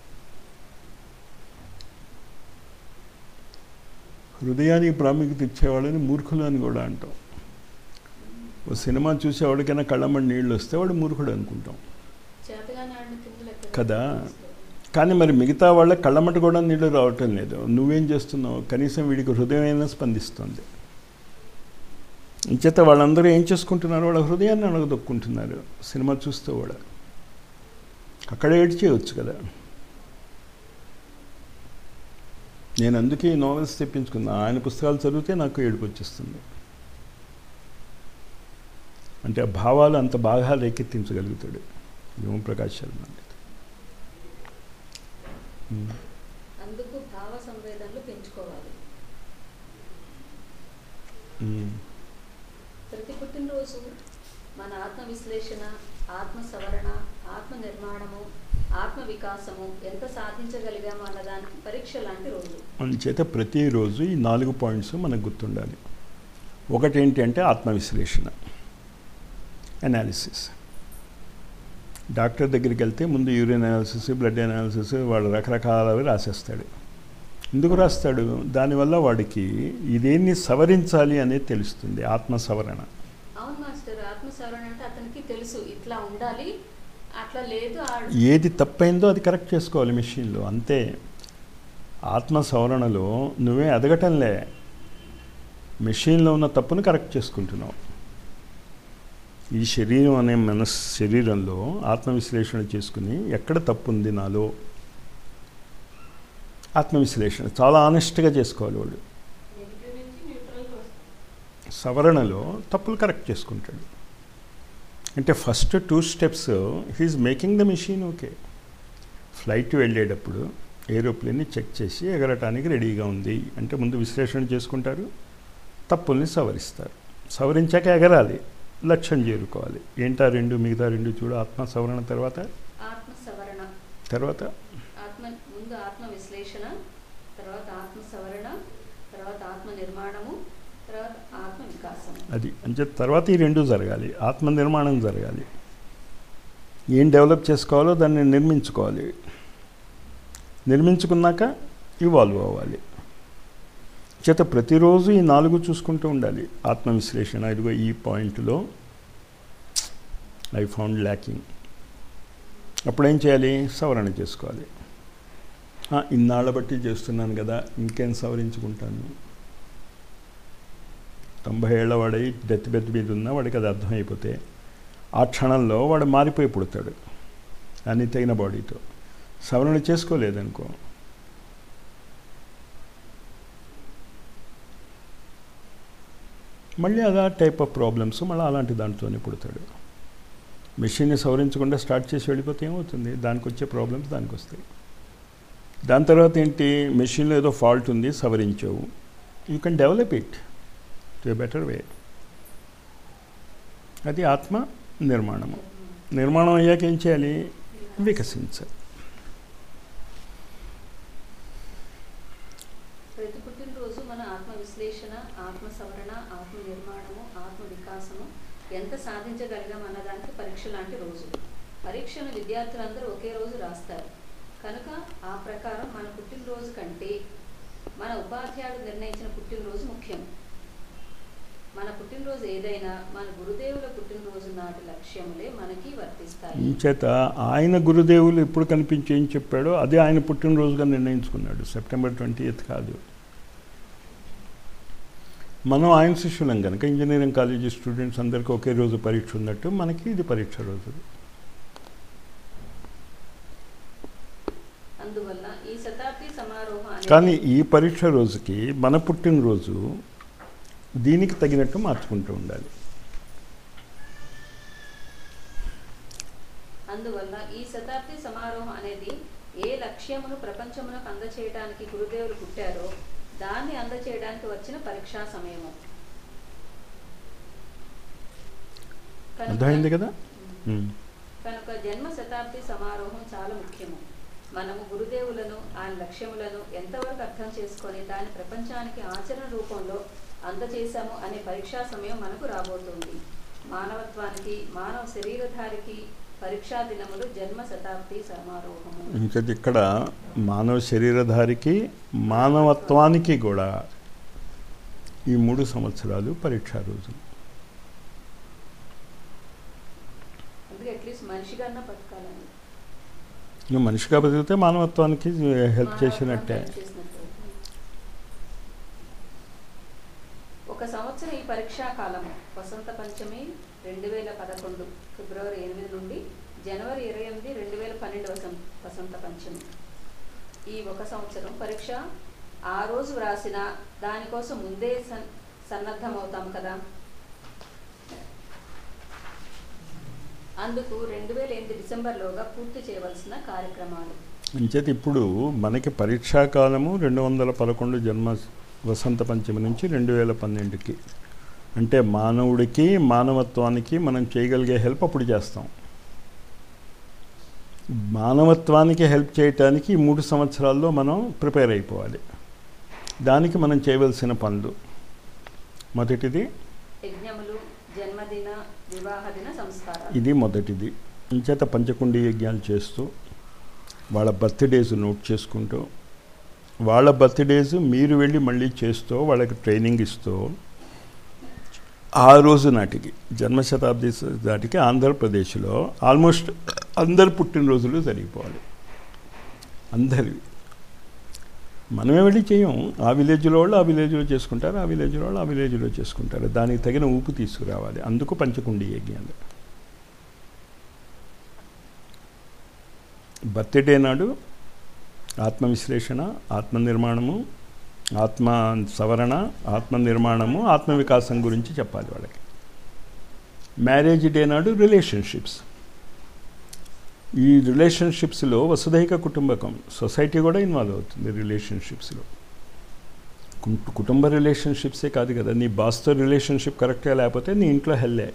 హృదయానికి ప్రాముఖ్యత ఇచ్చేవాళ్ళని మూర్ఖులు అని కూడా అంటాం ఓ సినిమా చూసి ఎవరికైనా కళ్ళమ్మడి నీళ్ళు వస్తే వాడు మూర్ఖుడు అనుకుంటాం చేతగానే ఆడిన కింద లెక్క కదా. కానీ మరి మిగతా వాళ్ళ కళ్ళమట కూడా నీళ్ళు రావటం లేదు నువ్వేం చేస్తున్నావు కనీసం వీడికి హృదయమైనా స్పందిస్తుంది ఇంచేత వాళ్ళందరూ ఏం చేసుకుంటున్నారు వాళ్ళ హృదయాన్ని అణగదొక్కుంటున్నారు సినిమా చూస్తే కూడా అక్కడ ఏడ్చేయచ్చు కదా నేను అందుకే ఈ నావెల్స్ తెప్పించుకున్నా ఆయన పుస్తకాలు చదివితే నాకు ఏడుపు వచ్చేస్తుంది అంటే ఆ భావాలు అంత బాగా రేకెత్తించగలుగుతాడు ఓంప్రకాష్ శర్మ అనేది ఉమ్. అందుకు భావ సంవేదనలు పెంచుకోవాలి ఉమ్. ప్రతి పుట్టినరోజు మన ఆత్మ విశ్లేషణ ఆత్మ సవరణ ఆత్మ నిర్మాణము ఆత్మ వికాసము ఎంత సాధించగలిగాము అన్నదానికి పరీక్ష లాంటి రోజు అందుచేత ప్రతిరోజు ఈ నాలుగు పాయింట్స్ మనకు గుర్తుండాలి ఒకటి ఏంటి అంటే ఆత్మవిశ్లేషణ అనాలిసిస్ డాక్టర్ దగ్గరికి వెళ్తే ముందు యూరిన్ అనాలిసిస్ బ్లడ్ అనాలిసిస్ వాడు రకరకాలవి రాసేస్తాడు ఎందుకు రాస్తాడు దానివల్ల వాడికి ఇదేన్ని సవరించాలి అనేది తెలుస్తుంది ఆత్మ సవరణ అవును మాస్టర్ ఆత్మ సవరణ అంటే అతనికి తెలుసు ఇట్లా ఉండాలి అట్లా లేదు ఆ- ఏది తప్పైందో అది కరెక్ట్ చేసుకోవాలి మెషిన్లో అంతే ఆత్మ సవరణలో నువ్వే ఎదగటంలే మెషిన్లో ఉన్న తప్పును కరెక్ట్ చేసుకుంటున్నావు ఈ శరీరం అనే మన శరీరంలో ఆత్మవిశ్లేషణ చేసుకుని ఎక్కడ తప్పు ఉంది నాలో ఆత్మవిశ్లేషణ చాలా ఆనెస్ట్గా చేసుకోవాలి వాడు నెగిటివ్ నుంచి న్యూట్రల్కి వస్తాం సవరణలో తప్పులు కరెక్ట్ చేసుకుంటాడు అంటే first two steps he is making the machine okay flight వెళ్ళేటప్పుడు ఏరోప్లేన్ని చెక్ చేసి ఎగరటానికి రెడీగా ఉంది అంటే ముందు విశ్లేషణ చేసుకుంటారు తప్పుల్ని సవరిస్తారు సవరించాక ఎగరాలి లక్ష్యం చేరుకోవాలి ఏంటా రెండు మిగతా రెండు చూడు ఆత్మ సవరణ తర్వాత ఆత్మ సవరణ తర్వాత ఆత్మ ముందు ఆత్మ విశ్లేషణ తర్వాత ఆత్మ సవరణ తర్వాత ఆత్మ నిర్మాణము తర్వాత ఆత్మ వికాసం అది అంటే తర్వాత ఈ రెండు జరగాలి ఆత్మ నిర్మాణం జరగాలి ఏం డెవలప్ చేసుకోవాలో దాన్ని నిర్మించుకోవాలి నిర్మించుకున్నాక ఇవాల్వ్ అవ్వాలి చేత ప్రతిరోజు ఈ నాలుగు చూసుకుంటూ ఉండాలి ఆత్మవిశ్లేషణ ఇదిగో ఈ పాయింట్లో ఐ ఫౌండ్ ల్యాకింగ్ అప్పుడు ఏం చేయాలి సవరణ చేసుకోవాలి ఆ, ఇన్నాళ్ళ బట్టి చేస్తున్నాను కదా ఇంకేం సవరించుకుంటాను తొంభై ఏళ్ళ వాడై డెత్ బెత్ మీద ఉన్నా వాడికి అది అర్థమైపోతే ఆ క్షణంలో వాడు మారిపోయి పుడతాడు అన్ని తగిన బాడీతో సవరణ చేసుకోలేదనుకో మళ్ళీ అదా టైప్ ఆఫ్ ప్రాబ్లమ్స్ మళ్ళీ అలాంటి దాంట్లోనే పుడతాడు మెషిన్ని సవరించకుండా స్టార్ట్ చేసి వెళ్ళిపోతే ఏమవుతుంది దానికి వచ్చే ప్రాబ్లమ్స్ దానికి వస్తాయి దాని తర్వాత ఏంటి మెషిన్లో ఏదో ఫాల్ట్ ఉంది సవరించావు you can develop it to better way అది ఆత్మ నిర్మాణము నిర్మాణం అయ్యాక ఏం చేయాలి వికసించాలి ప్రతి పుట్టినరోజు మన ఆత్మ విశ్లేషణ ఆత్మ సవరణ ఆత్మ నిర్మాణము ఆత్మ వికాసము ఎంత సాధించగలిగాం అన్నదానికి పరీక్ష లాంటి రోజు పరీక్షను విద్యార్థులందరూ ఒకే రోజు రాస్తారు కనుక ఆ ప్రకారం మన పుట్టినరోజు కంటే మన ఉపాధ్యాయుడు నిర్ణయించిన పుట్టినరోజు ముఖ్యం మన పుట్టినరోజు ఏదైనా మన గురుదేవుల పుట్టినరోజు నాటి లక్ష్యములే మనకి వర్తిస్తాయి చేత ఆయన గురుదేవులు ఎప్పుడు కనిపించి ఏం చెప్పాడో అదే ఆయన పుట్టినరోజుగా నిర్ణయించుకున్నాడు సెప్టెంబర్ ట్వంటీ ఎయిత్ కాదు మనం ఆయన శిష్యులం కనుక ఇంజనీరింగ్ కాలేజీ స్టూడెంట్స్ అందరికీ ఒకే రోజు పరీక్ష ఉన్నట్టు మనకి ఇది పరీక్ష రోజు అందువల్ల ఈ శతాబ్ది సమారోహం అనేది కానీ ఈ పరీక్ష రోజుకి మన పుట్టినరోజు దీనికి తగినట్టు మార్చుకుంటూ ఉండాలి అందువల్ల ఈ శతాబ్ది సమారోహం అనేది ఏ లక్ష్యమును ప్రపంచమునకు అందచేయడానికి గురుదేవులు పుట్టారో దాన్ని అందచేయడానికి వచ్చిన పరీక్షా సమయము కనుక- అర్థమైంది కదా ఉమ్. కనుక జన్మ శతాబ్ది సమారోహం చాలా ముఖ్యము మనము గురుదేవులను ఆయన లక్ష్యములను ఎంతవరకు అర్థం చేసుకొని దాని ప్రపంచానికి ఆచరణ రూపంలో అందజేశాము అనే పరీక్షా సమయం మనకు రాబోతుంది మానవత్వానికి మానవ శరీరధారికి పరీక్షా దినములు జన్మ శతాబ్ది సమారోహము ఇంకటి ఇక్కడ మానవ శరీరధారికి మానవత్వానికి కూడా ఈ మూడు సంవత్సరాలు పరీక్షా రోజులు అందుకే అట్లీస్ట్ మనిషిగానే బతకాలని నువ్వు మనిషిగా బతికితే మానవత్వానికి హెల్ప్ మానవత్వానికి చేసినట్టే help చేసినట్టే. ఒక సంవత్సరం ఈ పరీక్షా కాలము వసంత పంచమి రెండు వేల పదకొండు ఫిబ్రవరి ఎనిమిది నుండి జనవరి ఇరవై ఎనిమిది రెండు వేల పన్నెండు వసంత వసంత పంచమి ఈ ఒక సంవత్సరం పరీక్ష ఆ రోజు వ్రాసిన దానికోసం ముందే సన్ సన్నద్ధమవుతాం కదా అందుకు రెండు వేల ఎనిమిది డిసెంబర్లోగా పూర్తి చేయవలసిన కార్యక్రమాలు అంచేత ఇప్పుడు మనకి పరీక్షాకాలము రెండు వందల పదకొండు జన్మ వసంత పంచమి నుంచి రెండు వేల పన్నెండుకి అంటే మానవుడికి మానవత్వానికి మనం చేయగలిగే హెల్ప్ అప్పుడు చేస్తాం మానవత్వానికి హెల్ప్ చేయటానికి ఈ మూడు సంవత్సరాల్లో మనం ప్రిపేర్ అయిపోవాలి దానికి మనం చేయవలసిన పనులు మొదటిది యజ్ఞములు జన్మదిన వివాహ దిన సంస్కారాలు ఇది మొదటిది ఇంచేత పంచకుండి యజ్ఞాలు చేస్తూ వాళ్ళ బర్త్డేస్ నోట్ చేసుకుంటూ వాళ్ళ బర్త్డేస్ మీరు వెళ్ళి మళ్ళీ చేస్తూ వాళ్ళకి ట్రైనింగ్ ఇస్తూ ఆ రోజు నాటికి జన్మశతాబ్ది స- నాటికి ఆంధ్రప్రదేశ్లో ఆల్మోస్ట్ అందరి పుట్టినరోజులు జరిగిపోవాలి అందరివి మనమే వెళ్ళి చేయం ఆ విలేజ్లో వాళ్ళు ఆ విలేజ్లో చేసుకుంటారు ఆ విలేజ్లో వాళ్ళు ఆ విలేజ్లో చేసుకుంటారు దానికి తగిన ఊపు తీసుకురావాలి అందుకు పంచకుండి యజ్ఞాలు బర్త్డే నాడు ఆత్మ విశ్లేషణ ఆత్మ నిర్మాణము ఆత్మ సవరణ ఆత్మ నిర్మాణము ఆత్మ వికాసం గురించి చెప్పాలి వాళ్ళకి మ్యారేజ్ డే నాడు రిలేషన్షిప్స్ ఈ రిలేషన్షిప్స్లో వసుదైక కుటుంబకం సొసైటీ కూడా ఇన్వాల్వ్ అవుతుంది రిలేషన్షిప్స్లో కు- కుటుంబ రిలేషన్షిప్సే కాదు కదా నీ బాస్తో రిలేషన్షిప్ కరెక్ట్గా లేకపోతే నీ ఇంట్లో హెల్లే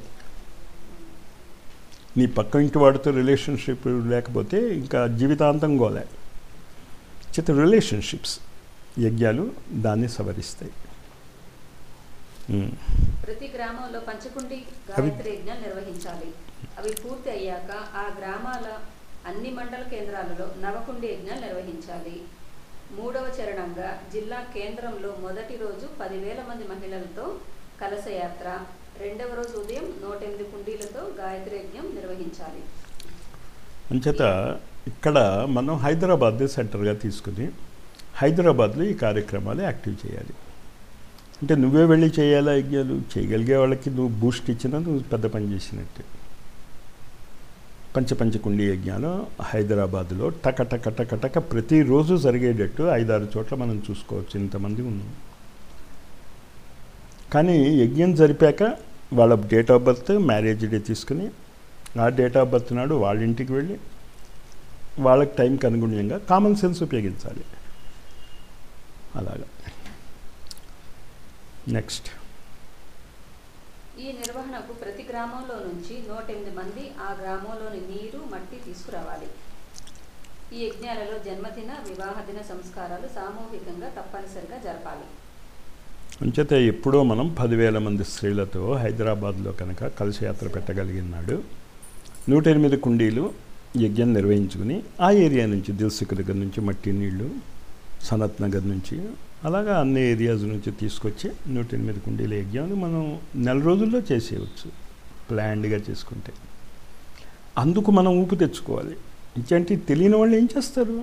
నీ పక్క ఇంటి వాడితో రిలేషన్షిప్ లేకపోతే ఇంకా జీవితాంతం గోలే చేత రిలేషన్షిప్స్ యజ్ఞాలు దాన్ని సవరిస్తాయి ఉమ్. ప్రతి గ్రామంలో పంచకుండి గాయత్రి యజ్ఞం నిర్వహించాలి అవి పూర్తి అయ్యాక ఆ గ్రామాల అన్ని మండల కేంద్రాలలో నవకుండి యజ్ఞాలు నిర్వహించాలి మూడవ చరణంగా జిల్లా కేంద్రంలో మొదటి రోజు పదివేల మంది మహిళలతో కలశయాత్ర రెండవ రోజు ఉదయం నూట ఎనిమిది కుండీలతో గాయత్రి యజ్ఞం నిర్వహించాలి అంచేత ఇక్కడ మనం హైదరాబాద్ సెంటర్గా తీసుకుని హైదరాబాద్లో ఈ కార్యక్రమాలు యాక్టివ్ చేయాలి అంటే నువ్వే వెళ్ళి చేయాలా యజ్ఞాలు చేయగలిగే వాళ్ళకి నువ్వు బూస్ట్ ఇచ్చినా నువ్వు పెద్ద పని చేసినట్టే పంచపంచకుండి యజ్ఞాలు హైదరాబాద్లో టక టక టక టక ప్రతిరోజు జరిగేటట్టు ఐదారు చోట్ల మనం చూసుకోవచ్చు ఇంతమంది ఉన్నాం కానీ యజ్ఞం జరిపాక వాళ్ళ date of birth marriage day తీసుకుని ఆ డేట్ ఆఫ్ బర్త్ నాడు వాళ్ళ ఇంటికి వెళ్ళి వాళ్ళకి టైంకి అనుగుణ్యంగా కామన్ సెన్స్ ఉపయోగించాలి అలాగా నెక్స్ట్ ఈ నిర్వహణకు ప్రతి గ్రామంలో నుంచి నూట ఎనిమిది మంది ఆ గ్రామంలోని నీరు మట్టి తీసుకురావాలి ఈ యజ్ఞాలలో జన్మదిన వివాహ దిన సంస్కారాలు సామూహికంగా తప్పనిసరిగా జరపాలి అంచేత ఎప్పుడో మనం పదివేల మంది స్త్రీలతో హైదరాబాద్లో కనుక కలశయాత్ర పెట్టగలిగినాడు నూట ఎనిమిది కుండీలు యజ్ఞం నిర్వహించుకుని ఆ ఏరియా నుంచి దిల్సుఖ్ దగ్గర నుంచి మట్టి నీళ్లు సనత్ నగర్ నుంచి అలాగా అన్ని ఏరియాస్ నుంచి తీసుకొచ్చి నూట ఎనిమిది కుండీల యజ్ఞాన్ని మనం నెల రోజుల్లో చేసేయవచ్చు ప్లాన్డ్గా చేసుకుంటే అందుకు మనం ఊపు తెచ్చుకోవాలి ఇంకేంటి తెలియని వాళ్ళు ఏం చేస్తారు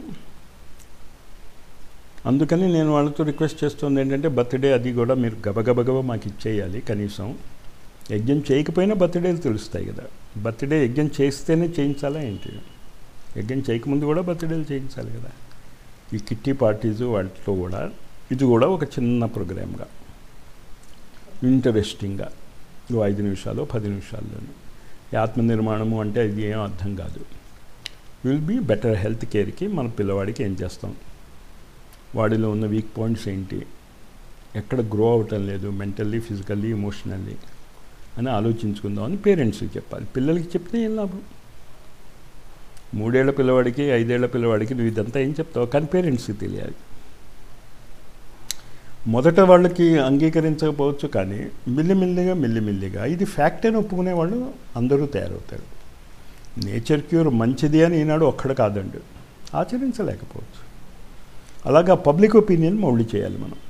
అందుకని నేను వాళ్ళతో రిక్వెస్ట్ చేస్తుంది ఏంటంటే బర్త్డే అది కూడా మీరు గబగబగబ మాకు ఇచ్చేయాలి కనీసం యజ్ఞం చేయకపోయినా బర్త్డేలు తెలుస్తాయి కదా బర్త్డే యజ్ఞం చేస్తేనే చేయించాలా ఏంటి యజ్ఞం చేయకముందు కూడా బర్త్డేలు చేయించాలి కదా ఈ కిట్టి పార్టీస్ వాటిలో కూడా ఇది కూడా ఒక చిన్న ప్రోగ్రామ్గా ఇంట్రెస్టింగ్గా ఓ ఐదు నిమిషాలు పది నిమిషాల్లోనే ఈ ఆత్మ నిర్మాణము అంటే ఇది ఏం అర్థం కాదు విల్ బీ బెటర్ హెల్త్ కేర్కి మన పిల్లవాడికి ఏం చేస్తాం వాడిలో ఉన్న వీక్ పాయింట్స్ ఏంటి ఎక్కడ గ్రో అవటం లేదు మెంటల్లీ ఫిజికల్లీ ఇమోషనల్లీ అని ఆలోచించుకుందాం అని పేరెంట్స్కి చెప్పాలి పిల్లలకి చెప్తే ఏం లాభం మూడేళ్ల పిల్లవాడికి ఐదేళ్ల పిల్లవాడికి నువ్వు ఇదంతా ఏం చెప్తావు కానీ పేరెంట్స్కి తెలియాలి మొదట వాళ్ళకి అంగీకరించకపోవచ్చు కానీ మిల్లిమిల్లిగా మిల్లిమిల్లిగా ఇది ఫ్యాక్ట్ అని ఒప్పుకునే వాళ్ళు అందరూ తయారవుతారు నేచర్ క్యూర్ మంచిది అని ఈనాడు ఒక్కడ కాదండి ఆచరించలేకపోవచ్చు అలాగా పబ్లిక్ ఒపీనియన్ మౌల్డ్ చేయాలి మనం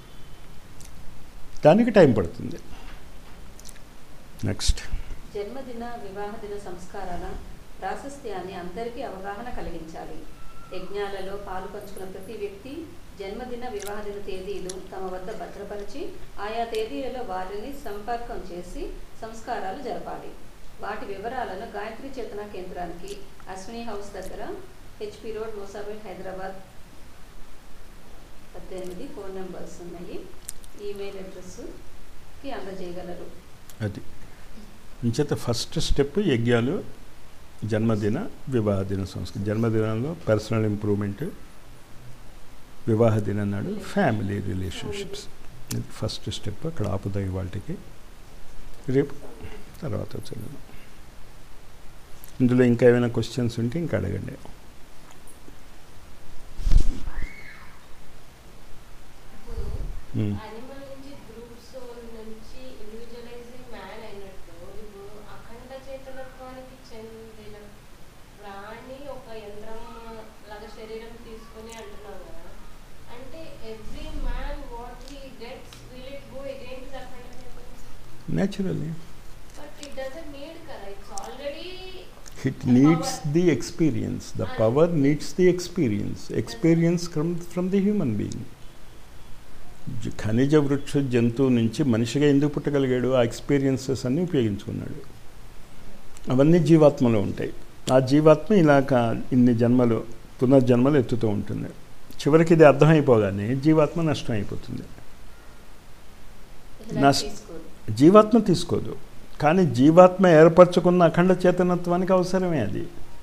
దానికి టైం పడుతుంది నెక్స్ట్ జన్మదిన వివాహ దిన సంస్కారాల ప్రాశస్త్యాన్ని అందరికీ అవగాహన కలిగించాలి యజ్ఞాలలో పాలు పంచుకున్న ప్రతి వ్యక్తి జన్మదిన వివాహ దిన తేదీలు తమ వద్ద భద్రపరిచి ఆయా తేదీలలో వారిని సంపర్కం చేసి సంస్కారాలు జరపాలి వాటి వివరాలను గాయత్రి చేతన కేంద్రానికి అశ్విని హౌస్ దగ్గర హెచ్పి రోడ్ మోసాబేట్ హైదరాబాద్ పద్దెనిమిది ఫోన్ నెంబర్స్ ఉన్నాయి ఈమెయిల్ అడ్రస్కి అందజేయగలరు అది ఇంచేత ఫస్ట్ స్టెప్ యజ్ఞాలు జన్మదిన వివాహ దిన సంస్కృతి జన్మదినంలో పర్సనల్ ఇంప్రూవ్మెంట్ వివాహ దినం నాడు ఫ్యామిలీ రిలేషన్షిప్స్ ఇది ఫస్ట్ స్టెప్ అక్కడ ఆపుదాయి వాటికి రేపు తర్వాత చదువు ఇందులో ఇంకా ఏమైనా క్వశ్చన్స్ ఉంటే ఇంకా అడగండి ఇప్పుడు మ్మ్. అనిమల్ నుంచి గ్రూప్ సోల్ నుంచి ఇండివిజువలైజింగ్ మ్యాన్ అయినట్టు ఇప్పుడు అఖండ చేతనత్వానికి చెందిన ప్రాణి ఒక యంత్రం లాగా శరీరం తీసుకొని అంటున్నావు కదా అంటే every man what he gets will it go again to అఖండ చేతన naturally but it doesn't need కదా it's already It needs the experience. The power needs the experience. Experience comes from the human being. జ- ఖనిజ వృక్ష జంతువు నుంచి మనిషిగా ఎందుకు పుట్టగలిగాడు ఆ ఎక్స్పీరియన్సెస్ అన్నీ ఉపయోగించుకున్నాడు అవన్నీ జీవాత్మలో ఉంటాయి ఆ జీవాత్మ ఇలాగ ఇన్ని జన్మలు పునర్జన్మలు ఎత్తుతూ ఉంటుంది చివరికి ఇది అర్థమైపోగానే జీవాత్మ నష్టం అయిపోతుంది ఇది నస్- తీసుకోదు జీవాత్మ తీసుకోదు కానీ జీవాత్మ ఏర్పరచుకున్న అఖండ చేతనత్వానికి అవసరమే అది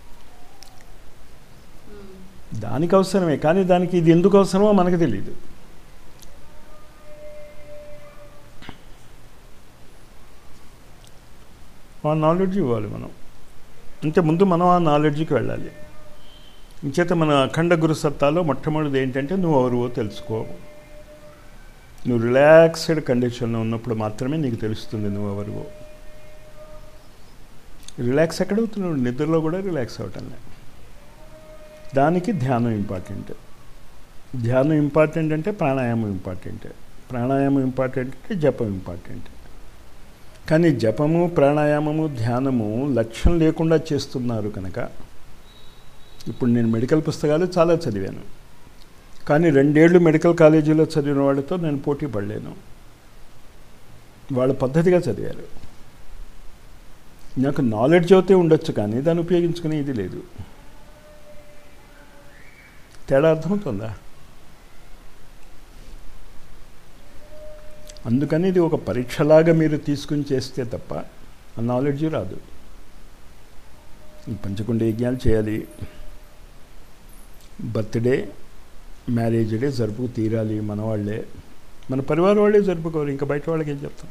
మ్మ్. దానికి అవసరమే కానీ దానికి ఇది ఎందుకు అవసరమో మనకు తెలియదు ఆ నాలెడ్జ్ ఇవ్వాలి మనం అంటే ముందు మనం ఆ నాలెడ్జ్కి వెళ్ళాలి ఇంచేత మన అఖండ గురు సత్తాలో మొట్టమొదటిది ఏంటంటే నువ్వు ఎవరువో తెలుసుకో నువ్వు రిలాక్స్డ్ కండిషన్లో ఉన్నప్పుడు మాత్రమే నీకు తెలుస్తుంది నువ్వు ఎవరువో రిలాక్స్ ఎక్కడవుతున్నావు నిద్రలో కూడా రిలాక్స్ అవటం లేదు దానికి ధ్యానం ఇంపార్టెంట్ ధ్యానం ఇంపార్టెంట్ అంటే ప్రాణాయామం ఇంపార్టెంట్ ప్రాణాయామం ఇంపార్టెంట్ అంటే జపం ఇంపార్టెంట్ కానీ జపము ప్రాణాయామము ధ్యానము లక్ష్యం లేకుండా చేస్తున్నారు కనుక ఇప్పుడు నేను మెడికల్ పుస్తకాలు చాలా చదివాను కానీ రెండేళ్లు మెడికల్ కాలేజీలో చదివిన వాళ్ళతో నేను పోటీ పడలేను వాళ్ళు పద్ధతిగా చదివారు నాకు నాలెడ్జ్ అయితే ఉండొచ్చు కానీ దాన్ని ఉపయోగించుకునే ఇది లేదు తేడా అర్థమవుతుందా అందుకని ఇది ఒక పరీక్షలాగా మీరు తీసుకుని చేస్తే తప్ప ఆ నాలెడ్జ్ రాదు ఈ పంచకుండ యజ్ఞాలు చేయాలి బర్త్డే మ్యారేజ్ డే జరుపుకు తీరాలి మన వాళ్ళే మన పరివారం వాళ్ళే జరుపుకోరు ఇంకా బయట వాళ్ళకి ఏం చెప్తాం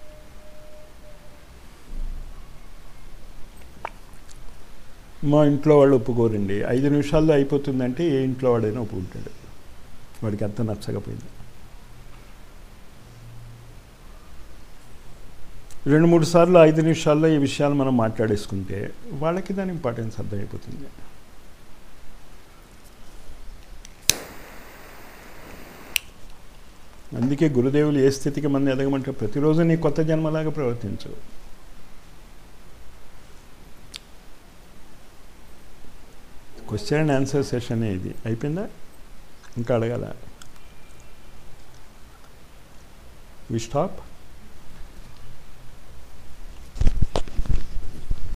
మా ఇంట్లో వాళ్ళు ఒప్పుకోరండి ఐదు నిమిషాల్లో అయిపోతుందంటే ఏ ఇంట్లో వాడైనా ఒప్పుకుంటాడు వాడికి అంత నచ్చకపోయింది రెండు మూడు సార్లు ఐదు నిమిషాల్లో ఈ విషయాలు మనం మాట్లాడేసుకుంటే వాళ్ళకి దాని ఇంపార్టెన్స్ అర్థమైపోతుంది అందుకే గురుదేవులు ఏ స్థితికి మన ఎదగమంటే ప్రతిరోజు నీ కొత్త జన్మలాగా ప్రవర్తించు క్వశ్చన్ అండ్ ఆన్సర్ సెషన్ ఇది అయిపోయిందా ఇంకా అడగాల వి స్టాప్